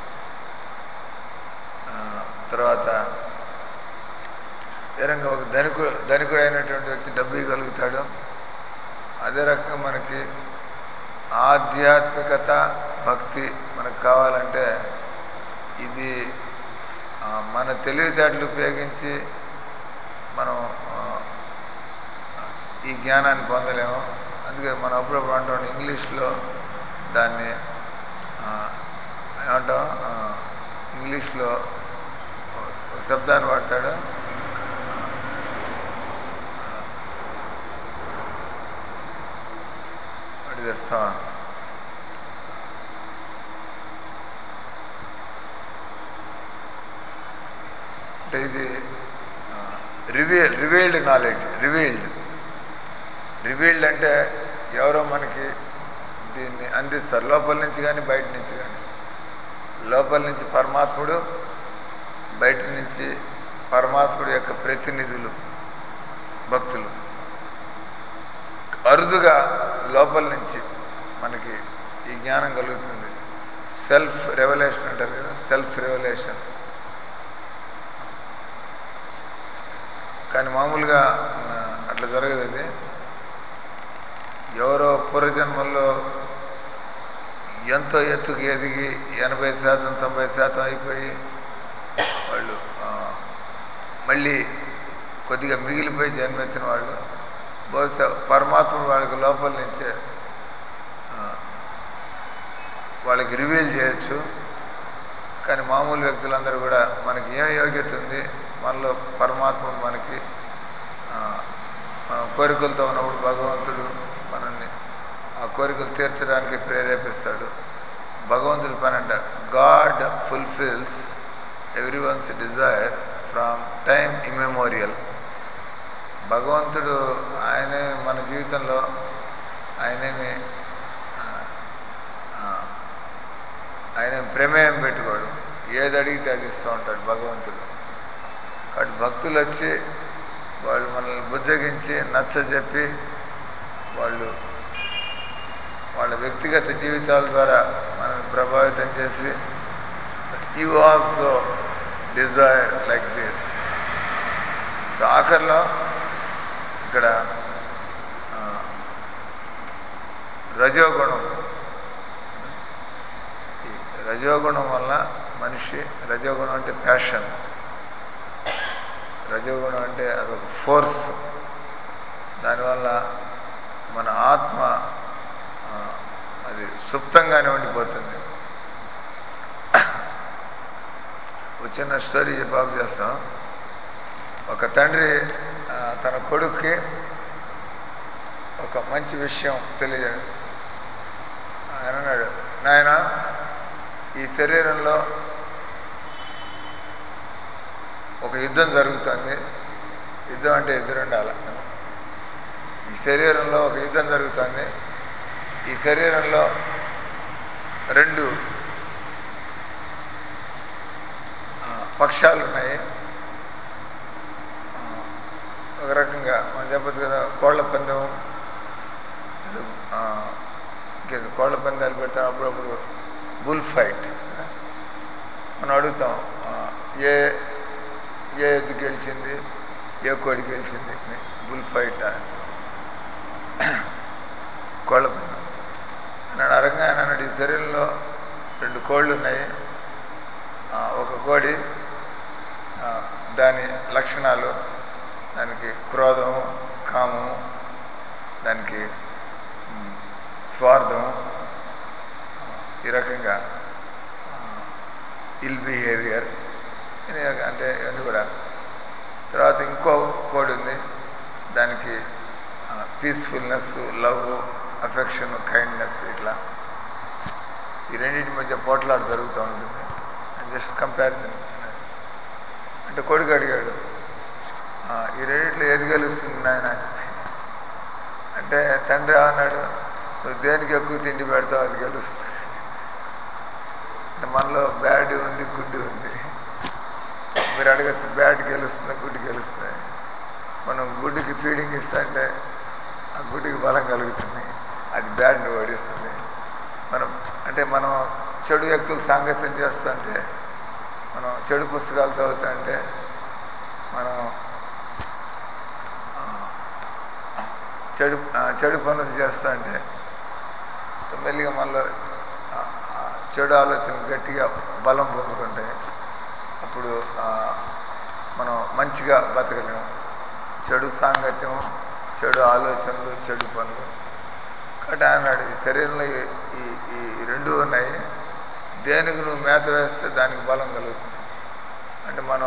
ఆ, తర్వాత ఏ రకంగా ఒక ధనికు ధనికుడు అయినటువంటి వ్యక్తి డబ్బు ఇవ్వగలుగుతాడు అదే రకంగా మనకి ఆధ్యాత్మికత భక్తి మనకు కావాలంటే ఇది ఆ, మన తెలివితేటలు ఉపయోగించి మనం ఆ, ఈ జ్ఞానాన్ని పొందలేము అందుకే మనం అప్పుడప్పుడు అంటాం ఇంగ్లీష్లో దాన్ని ఆ, ఏమంటాం ఆ, ఇంగ్లీష్లో ఒక శబ్దాన్ని వాడతాడు వాట్ ఇస్ దట్ సాంగ్ అంటే ఇది reveal revealed knowledge revealed revealed అంటే ఎవరో మనకి దీన్ని అందిస్తారు లోపల నుంచి కానీ బయట నుంచి కానీ లోపల నుంచి పరమాత్ముడు బయట నుంచి పరమాత్ముడు యొక్క ప్రతినిధులు భక్తులు అరుదుగా లోపల నుంచి మనకి ఈ జ్ఞానం కలుగుతుంది సెల్ఫ్ రెవల్యూషన్ అంటారు కదా సెల్ఫ్ రెవల్యూషన్ కానీ మామూలుగా ఆ, అట్లా జరగదు అది ఎవరో పూర్వజన్మల్లో ఎంతో ఎత్తుకు ఎదిగి ఎనభై శాతం తొంభై శాతం అయిపోయి వాళ్ళు ఆ, మళ్ళీ కొద్దిగా మిగిలిపోయి జన్మెత్తిన వాళ్ళు బహుశా పరమాత్ముడు వాళ్ళకి లోపల నుంచే ఆ, వాళ్ళకి రివీల్ చేయొచ్చు కానీ మామూలు వ్యక్తులందరూ కూడా మనకి ఏం యోగ్యత ఉంది మనలో పరమాత్ముడు మనకి ఆ, మనం కోరికలతో ఉన్నప్పుడు భగవంతుడు మనల్ని ఆ కోరికలు తీర్చడానికి ప్రేరేపిస్తాడు భగవంతుడి పని అంట God fulfils every one's desire from time immemorial భగవంతుడు ఆయనే మన జీవితంలో ఆయనేమి ఆ, ఆ, ఆయన ప్రమేయం పెట్టుకోడు ఏది అడిగితే అది ఇస్తూ ఉంటాడు భగవంతుడు కాబట్టి భక్తులు వచ్చి వాళ్ళు మనల్ని బుజ్జగించి నచ్చజెప్పి వాళ్ళు వాళ్ళ వ్యక్తిగత జీవితాల ద్వారా మనల్ని ప్రభావితం చేసి you also desire like this ఆఖరిలో ఇక్కడ ఆ, రజోగుణం ఈ రజోగుణం వల్ల మనిషి రజోగుణం అంటే ప్యాషన్ రజోగుణం అంటే అదొక ఫోర్స్ దానివల్ల మన ఆత్మ ఆ, అది సుప్తంగానే ఉండిపోతుంది ఒక చిన్న స్టోరీ బాబు చేస్తాం ఒక తండ్రి ఆ, తన కొడుక్కి ఒక మంచి విషయం తెలియజేయడు ఆయన అన్నాడు నాయన ఈ శరీరంలో ఒక యుద్ధం జరుగుతుంది యుద్ధం అంటే ఎదురు ఉండాలి ఈ శరీరంలో ఒక యుద్ధం జరుగుతుంది ఈ శరీరంలో రెండు ఆ, పక్షాలు ఉన్నాయి ఆ, ఒక రకంగా మనం చెప్పదు కదా కోళ్ల పందెం ఏదో, ఆ, ఇంకేదో కోళ్ల పందాలు పెడతాం అప్పుడప్పుడు బుల్ ఫైట్ మనం అడుగుతాం ఆ, ఏ ఏ ఎద్దు గెలిచింది ఏ కోడి గెలిచింది అని. బుల్ ఫైట్ కోళ్ళ పందెం నన్ను అరంగా ఆయన అన్నాడు ఈ శరీరంలో రెండు కోళ్ళు ఉన్నాయి ఆ, ఒక కోడి ఆ, దాని లక్షణాలు దానికి క్రోధం కామం దానికి మ్, స్వార్థం ఆ, ఈ రకంగా ఇల్ బిహేవియర్ అంటే ఇవన్నీ కూడా తర్వాత ఇంకో కోడ్ ఉంది దానికి పీస్ఫుల్నెస్ లవ్ అఫెక్షన్ కైండ్నెస్ ఇట్లా ఈ రెండింటి మధ్య పోట్లాట జరుగుతూ ఉంటుంది జస్ట్ కంపారిజన్ అంటే కొడుకు అడిగాడు "ఆ, ఈ రెండిట్లో ఏది గెలుస్తుంది నాయన అని చెప్పి. అంటే తండ్రి అన్నాడు నువ్వు దేనికి ఎక్కువ తిండి పెడతావు అది గెలుస్తుంది అంటే మనలో బ్యాడ్ ఉంది గుడ్ ఉంది మీరు అడగచ్చు బ్యాడ్ గెలుస్తుందా గుడ్ గెలుస్తుంది మనం గుడ్డుకి ఫీడింగ్ ఇస్తుంటే ఆ గుడ్డుకి బలం కలుగుతుంది అది బ్యాడ్ని ఓడిస్తుంది మనం అంటే మనం చెడు వ్యక్తులు సాంగత్యం చేస్తుంటే మనం చెడు పుస్తకాలు చదువుతుంటే మనం ఆ, చెడు ఆ, చెడు పనులు చేస్తుంటే మెల్లిగా మనలో ఆ, ఆ, చెడు ఆలోచనలు గట్టిగా బలం పొందుకుంటాయి అప్పుడు ఆ, మనం మంచిగా బతకలేము చెడు సాంగత్యం చెడు ఆలోచనలు చెడు పనులు కాబట్టి ఆయన అన్నాడు, ఈ శరీరంలో ఈ- ఈ ఈ రెండు ఉన్నాయి దేనికి నువ్వు మేత వేస్తే దానికి బలం కలుగుతుంది అంటే మనం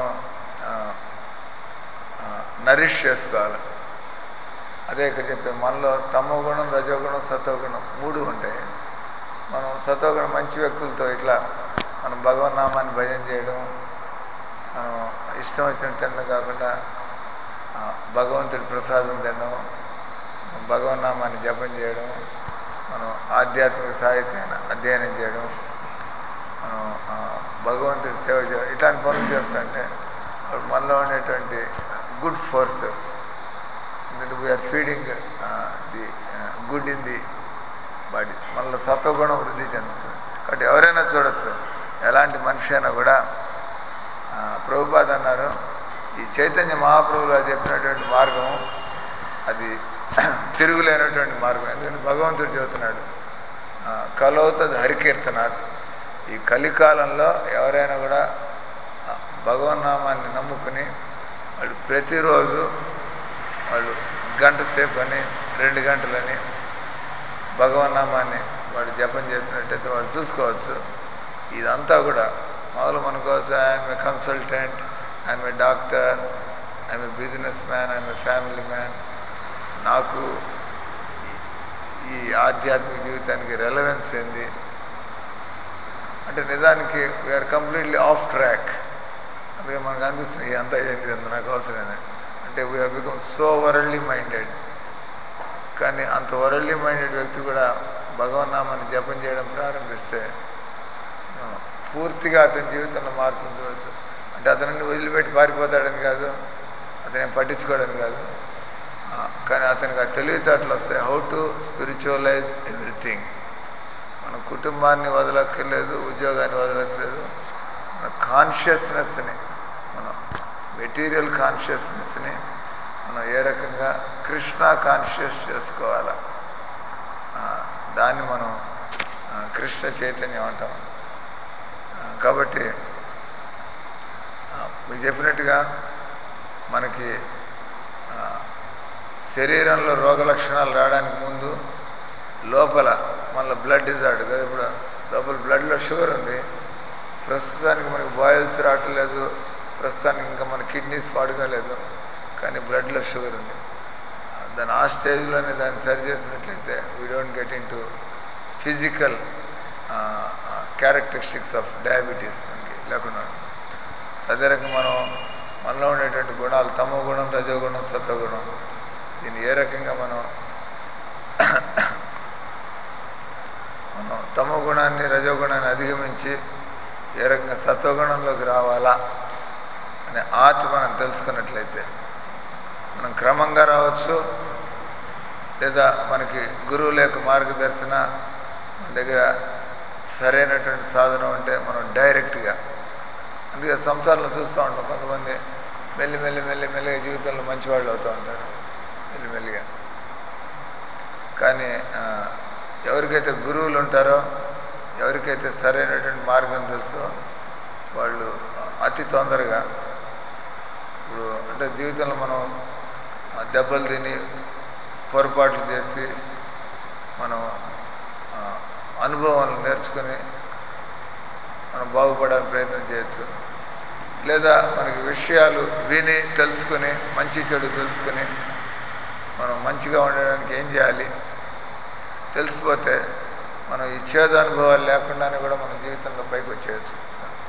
నరిష్ చేసుకోవాలి అదే ఇక్కడ చెప్పే మనలో తమో గుణం రజోగుణం సత్వగుణం మూడు ఉంటాయి మనం సత్వగుణం మంచి వ్యక్తులతో ఇట్లా మనం భగవన్నామాన్ని భజన చేయడం మనం ఇష్టం వచ్చినట్టు తినడం కాకుండా ఆ, భగవంతుడి ప్రసాదం తినడం భగవన్నామాన్ని జపం చేయడం మనం ఆధ్యాత్మిక సాహిత్యాన్ని అధ్యయనం చేయడం మనం ఆ, భగవంతుడి సేవ చేయడం ఇట్లాంటి పనులు చేస్తుంటే అప్పుడు మనలో ఉండేటువంటి గుడ్ ఫోర్సెస్ ఎందుకంటే we are feeding the good in the body మనలో సత్వగుణం వృద్ధి చెందుతుంది కాబట్టి ఎవరైనా చూడొచ్చు ఎలాంటి మనిషి అయినా కూడా ఆ, ప్రభుపాద్ అన్నారు ఈ చైతన్య మహాప్రభులు చెప్పినటువంటి మార్గం అది తిరుగులేనటువంటి మార్గం ఎందుకంటే భగవంతుడు చెబుతున్నాడు ఆ, కలవుతుంది హరికీర్తనాథ్ ఈ కలికాలంలో ఎవరైనా కూడా ఆ, భగవన్నామాన్ని నమ్ముకుని వాళ్ళు ప్రతిరోజు వాళ్ళు గంట సేపు అని రెండు గంటలని భగవన్నామాన్ని వాడు జపం చేసినట్టయితే వాడు చూసుకోవచ్చు ఇదంతా కూడా మామూలు మనకోవచ్చు I'm a consultant I'm a doctor I'm a business man I'm a family man నాకు ఈ- ఈ ఆధ్యాత్మిక జీవితానికి రెలవెన్స్ ఏంది అంటే నిజానికి వీఆర్ కంప్లీట్లీ ఆఫ్ ట్రాక్ అందుకే మనకు అనిపిస్తుంది అంతా ఏంటి అంత నాకు అవసరమే అంటే we become so worldly minded కానీ అంత వరల్డ్లీ మైండెడ్ వ్యక్తి కూడా భగవన్నామాన్ని జపం చేయడం ప్రారంభిస్తే ఆ, పూర్తిగా అతని జీవితంలో మార్పును చూడొచ్చు అంటే అతనిని వదిలిపెట్టి పారిపోతాడని కాదు అతనేం పట్టించుకోవడం కాదు ఆ, కానీ అతనికి ఆ తెలివితేటలు వస్తాయి హౌ టు స్పిరిచువలైజ్ ఎవ్రీథింగ్ మన కుటుంబాన్ని వదలక్కర్లేదు ఉద్యోగాన్ని వదలక్కర్లేదు మన కాన్షియస్నెస్ని మన మెటీరియల్ కాన్షియస్నెస్ని మనం ఏ రకంగా కృష్ణ కాన్షియస్ చేసుకోవాలా ఆ, దాన్ని మనం ఆ, కృష్ణ చైతన్యం అంటాం ఆ, కాబట్టి ఆ, మీకు చెప్పినట్టుగా మనకి ఆ, శరీరంలో రోగ లక్షణాలు రావడానికి ముందు లోపల మళ్ళీ బ్లడ్ ఇస్తాడు కదా ఇప్పుడు లోపల బ్లడ్లో షుగర్ ఉంది ప్రస్తుతానికి మనకి బాయిల్స్ రావట్లేదు ప్రస్తుతానికి ఇంకా మన కిడ్నీస్ పాడుకోలేదు కానీ బ్లడ్లో షుగర్ ఉంది దాని ఆ స్టేజ్లోనే దాన్ని సరి చేసినట్లయితే we don't get into physical characteristics of diabetes మనకి లేకుండా ఉంటుంది. అదే రకంగా మనం మనలో ఉండేటువంటి గుణాలు తమో గుణం రజోగుణం సత్వగుణం దీన్ని ఏ రకంగా మనం మనం తమో గుణాన్ని రజోగుణాన్ని అధిగమించి ఏ రకంగా సత్వగుణంలోకి రావాలా అనే ఆర్ట్ మనం తెలుసుకున్నట్లయితే మనం క్రమంగా రావచ్చు లేదా మనకి గురువుల యొక్క మార్గదర్శన మన దగ్గర సరైనటువంటి సాధన ఉంటే మనం డైరెక్ట్గా అందుకే సంసారంలో చూస్తూ ఉంటాం కొంతమంది మెల్లి మెల్లి మెల్లి మెల్లిగా జీవితంలో మంచివాళ్ళు అవుతూ ఉంటారు మెల్లి మెల్లిగా కానీ ఆ, ఎవరికైతే గురువులు ఉంటారో ఎవరికైతే సరైనటువంటి మార్గం తెలుసో వాళ్ళు అతి తొందరగా ఇప్పుడు అంటే జీవితంలో మనం ఆ, దెబ్బలు తిని పొరపాట్లు చేసి మనం ఆ, అనుభవాలను నేర్చుకుని మనం బాగుపడడానికి ప్రయత్నం చేయొచ్చు లేదా మనకి విషయాలు విని తెలుసుకుని మంచి చెడు తెలుసుకుని మనం మంచిగా ఉండడానికి ఏం చేయాలి తెలిసిపోతే మనం ఈ చేదు అనుభవాలు లేకుండానే కూడా మన జీవితంలో పైకి వచ్చేయచ్చు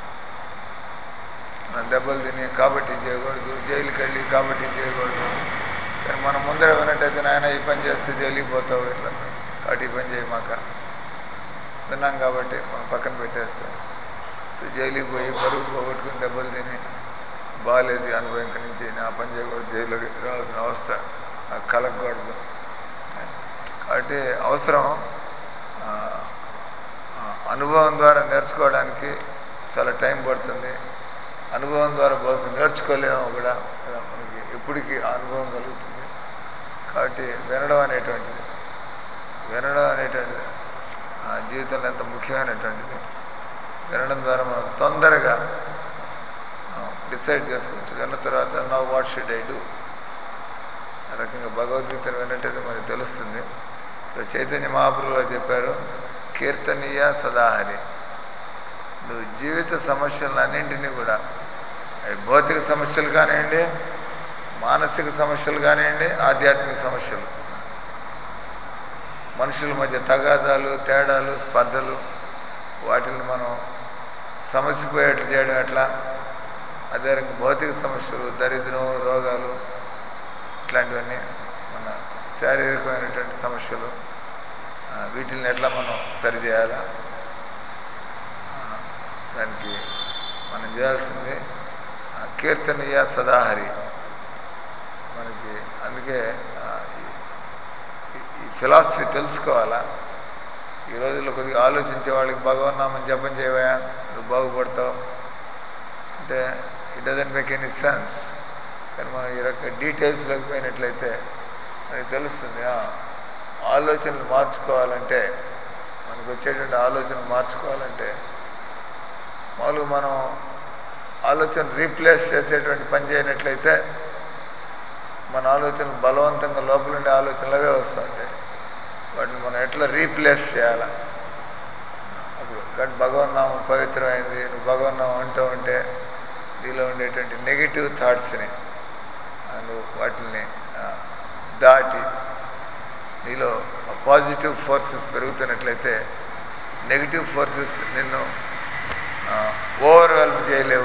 మనం దెబ్బలు తిని కాబట్టి ఇది చేయకూడదు జైలుకి వెళ్ళి కాబట్టి ఇది చేయకూడదు కానీ మనం ముందర విన్నట్టయితే నాయన ఈ పని చేస్తే జైలుకి పోతావు ఇట్లా కాబట్టి ఈ పని చేయమాక విన్నాం కాబట్టి మనం పక్కన పెట్టేస్తాం జైలుకి పోయి పరుగు పోగొట్టుకుని దెబ్బలు తిని బాగాలేదు ఈ అనుభవం ఇంక నుంచి నా పని చేయకూడదు జైలుకి రావాల్సిన అవస్థ నాకు కలగకూడదు కాబట్టి అవసరం ఆ, ఆ, అనుభవం ద్వారా నేర్చుకోవడానికి చాలా టైం పడుతుంది అనుభవం ద్వారా బహుశా నేర్చుకోలేము కూడా కదా మనకి ఎప్పటికీ ఆ అనుభవం కలుగుతుంది కాబట్టి వినడం అనేటువంటిది వినడం అనేటువంటిది ఆ జీవితంలో ఎంత ముఖ్యమైనటువంటిది వినడం ద్వారా మనం తొందరగా డిసైడ్ చేసుకోవచ్చు విన్న తర్వాత now what should I do ఆ రకంగా భగవద్గీతను విన్నట్టయితే మనకు తెలుస్తుంది సో చైతన్య మహాప్రభు గారు చెప్పారు కీర్తనీయ సదాహరి నువ్వు జీవిత సమస్యలన్నింటినీ కూడా అవి భౌతిక సమస్యలు కానివ్వండి మానసిక సమస్యలు కానివ్వండి ఆధ్యాత్మిక సమస్యలు మనుషుల మధ్య తగాదాలు తేడాలు స్పర్ధలు వాటిని మనం సమస్యపోయేట్లు చేయడం ఎట్లా అదే రకంగా భౌతిక సమస్యలు దరిద్రం రోగాలు ఇట్లాంటివన్నీ మన శారీరకమైనటువంటి సమస్యలు ఆ, వీటిని ఎట్లా మనం సరిచేయాలా ఆ, దానికి మనం చేయాల్సింది ఆ, కీర్తనీయ సదాహరి మనకి అందుకే ఆ, ఈ- ఈ- ఈ ఫిలాసఫీ తెలుసుకోవాలా ఈ రోజుల్లో కొద్దిగా ఆలోచించే వాళ్ళకి భగవన్నామం జపం చేయవా నువ్వు బాగుపడతావు అంటే it doesn't make any sense కానీ మనం ఈ రకంగా డీటెయిల్స్లోకి పోయినట్లయితే మనకి తెలుస్తుంది ఆ, ఆలోచనలు మార్చుకోవాలంటే మనకు వచ్చేటువంటి ఆలోచనలు మార్చుకోవాలంటే మామూలుగా మనం ఆలోచన రీప్లేస్ చేసేటువంటి పని చేయనట్లయితే మన ఆలోచనలు బలవంతంగా లోపల ఉండే ఆలోచనలు అవే వస్తుంటాయి వాటిని మనం ఎట్లా రీప్లేస్ చేయాలా అప్పుడు కానీ భగవన్నామం పవిత్రమైంది నువ్వు భగవన్నామం అంటూ ఉంటే నీలో ఉండేటువంటి నెగిటివ్ థాట్స్ని నువ్వు వాటిని ఆ, దాటి నీలో పాజిటివ్ ఫోర్సెస్ పెరుగుతున్నట్లయితే నెగిటివ్ ఫోర్సెస్ నిన్ను ఓవర్వెల్మ్ చేయలేవు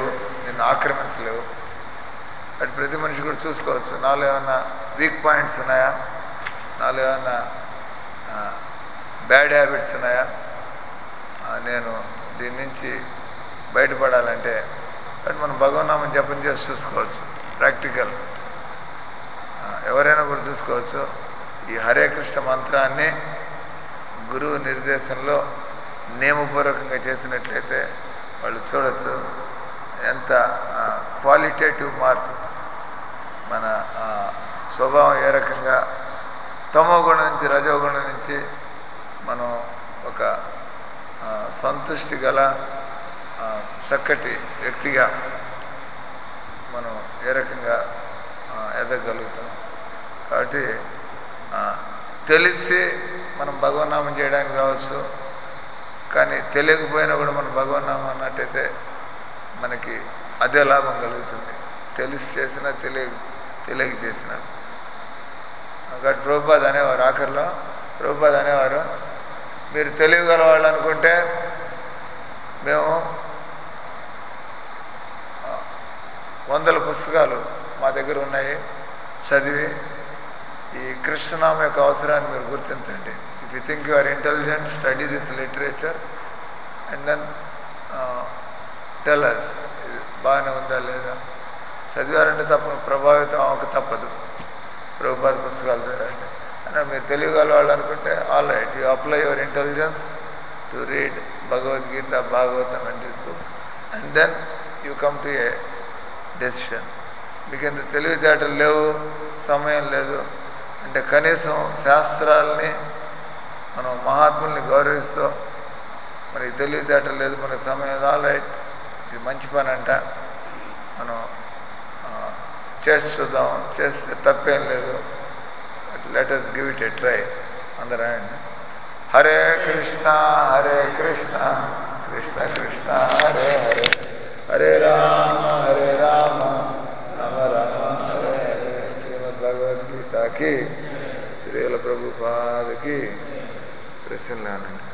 నిన్ను ఆక్రమించలేవు అటు ప్రతి మనిషి కూడా చూసుకోవచ్చు నాలో ఏమన్నా వీక్ పాయింట్స్ ఉన్నాయా నాలో ఏమన్నా బ్యాడ్ హ్యాబిట్స్ ఉన్నాయా ఆ, నేను దీని నుంచి బయటపడాలంటే అటు మనం భగవన్నామం జపం చేసి చూసుకోవచ్చు ప్రాక్టికల్ ఆ, ఎవరైనా కూడా చూసుకోవచ్చు ఈ హరే కృష్ణ మంత్రాన్ని గురువు నిర్దేశంలో నియమపూర్వకంగా చేసినట్లయితే వాళ్ళు చూడొచ్చు ఎంత క్వాలిటేటివ్ మార్పు మన ఆ, స్వభావం ఏ రకంగా తమో గుణం నుంచి రజోగుణం నుంచి మనం ఒక ఆ, సంతుష్టి గల ఆ, చక్కటి వ్యక్తిగా మనం ఏ రకంగా ఆ, ఎదగలుగుతాం కాబట్టి ఆ, తెలిసి మనం భగవన్నామం చేయడానికి రావచ్చు కానీ తెలియకపోయినా కూడా మనం భగవన్నామం అన్నట్టయితే మనకి అదే లాభం కలుగుతుంది తెలిసి చేసినా తెలియ తెలియక చేసినా కాబట్టి ప్రభుపాద్ అనేవారు ఆఖరిలో ప్రభుపాద్ అనేవారు మీరు తెలియగల వాళ్ళు అనుకుంటే మేము ఆ, వందల పుస్తకాలు మా దగ్గర ఉన్నాయి చదివి ఈ కృష్ణనామ యొక్క అవసరాన్ని మీరు గుర్తించండి if you think you are intelligent study this literature and then tell us ఇది బాగానే ఉందా లేదా చదివారంటే తప్ప ప్రభావితం అవ్వక తప్పదు ప్రభుపాద పుస్తకాలు చదవండి అని మీరు తెలియగల వాళ్ళు అనుకుంటే all right you apply your intelligence to read Bhagavad Gita Bhagavatam and these books and then you come to a decision మీకు ఎంత తెలివితేటలు లేవు సమయం లేదు అంటే కనీసం శాస్త్రాలని మనం మహాత్ముల్ని గౌరవిస్తూ మనకి తెలివితేటలు లేదు మనకి సమయం ఆల్ రైట్ ఇది మంచి పని అంట మనం ఆ, చేసి చూద్దాం చేస్తే తప్పేం లేదు let us give it a try అందరూ అండి హరే కృష్ణ హరే కృష్ణ కృష్ణ కృష్ణ హరే హరే హరే రామ హరే రామ రామ రామ హరే హరే శ్రీమద్ భగవద్గీతకి శ్రీల ప్రభుపాదకి ప్రశ్నలు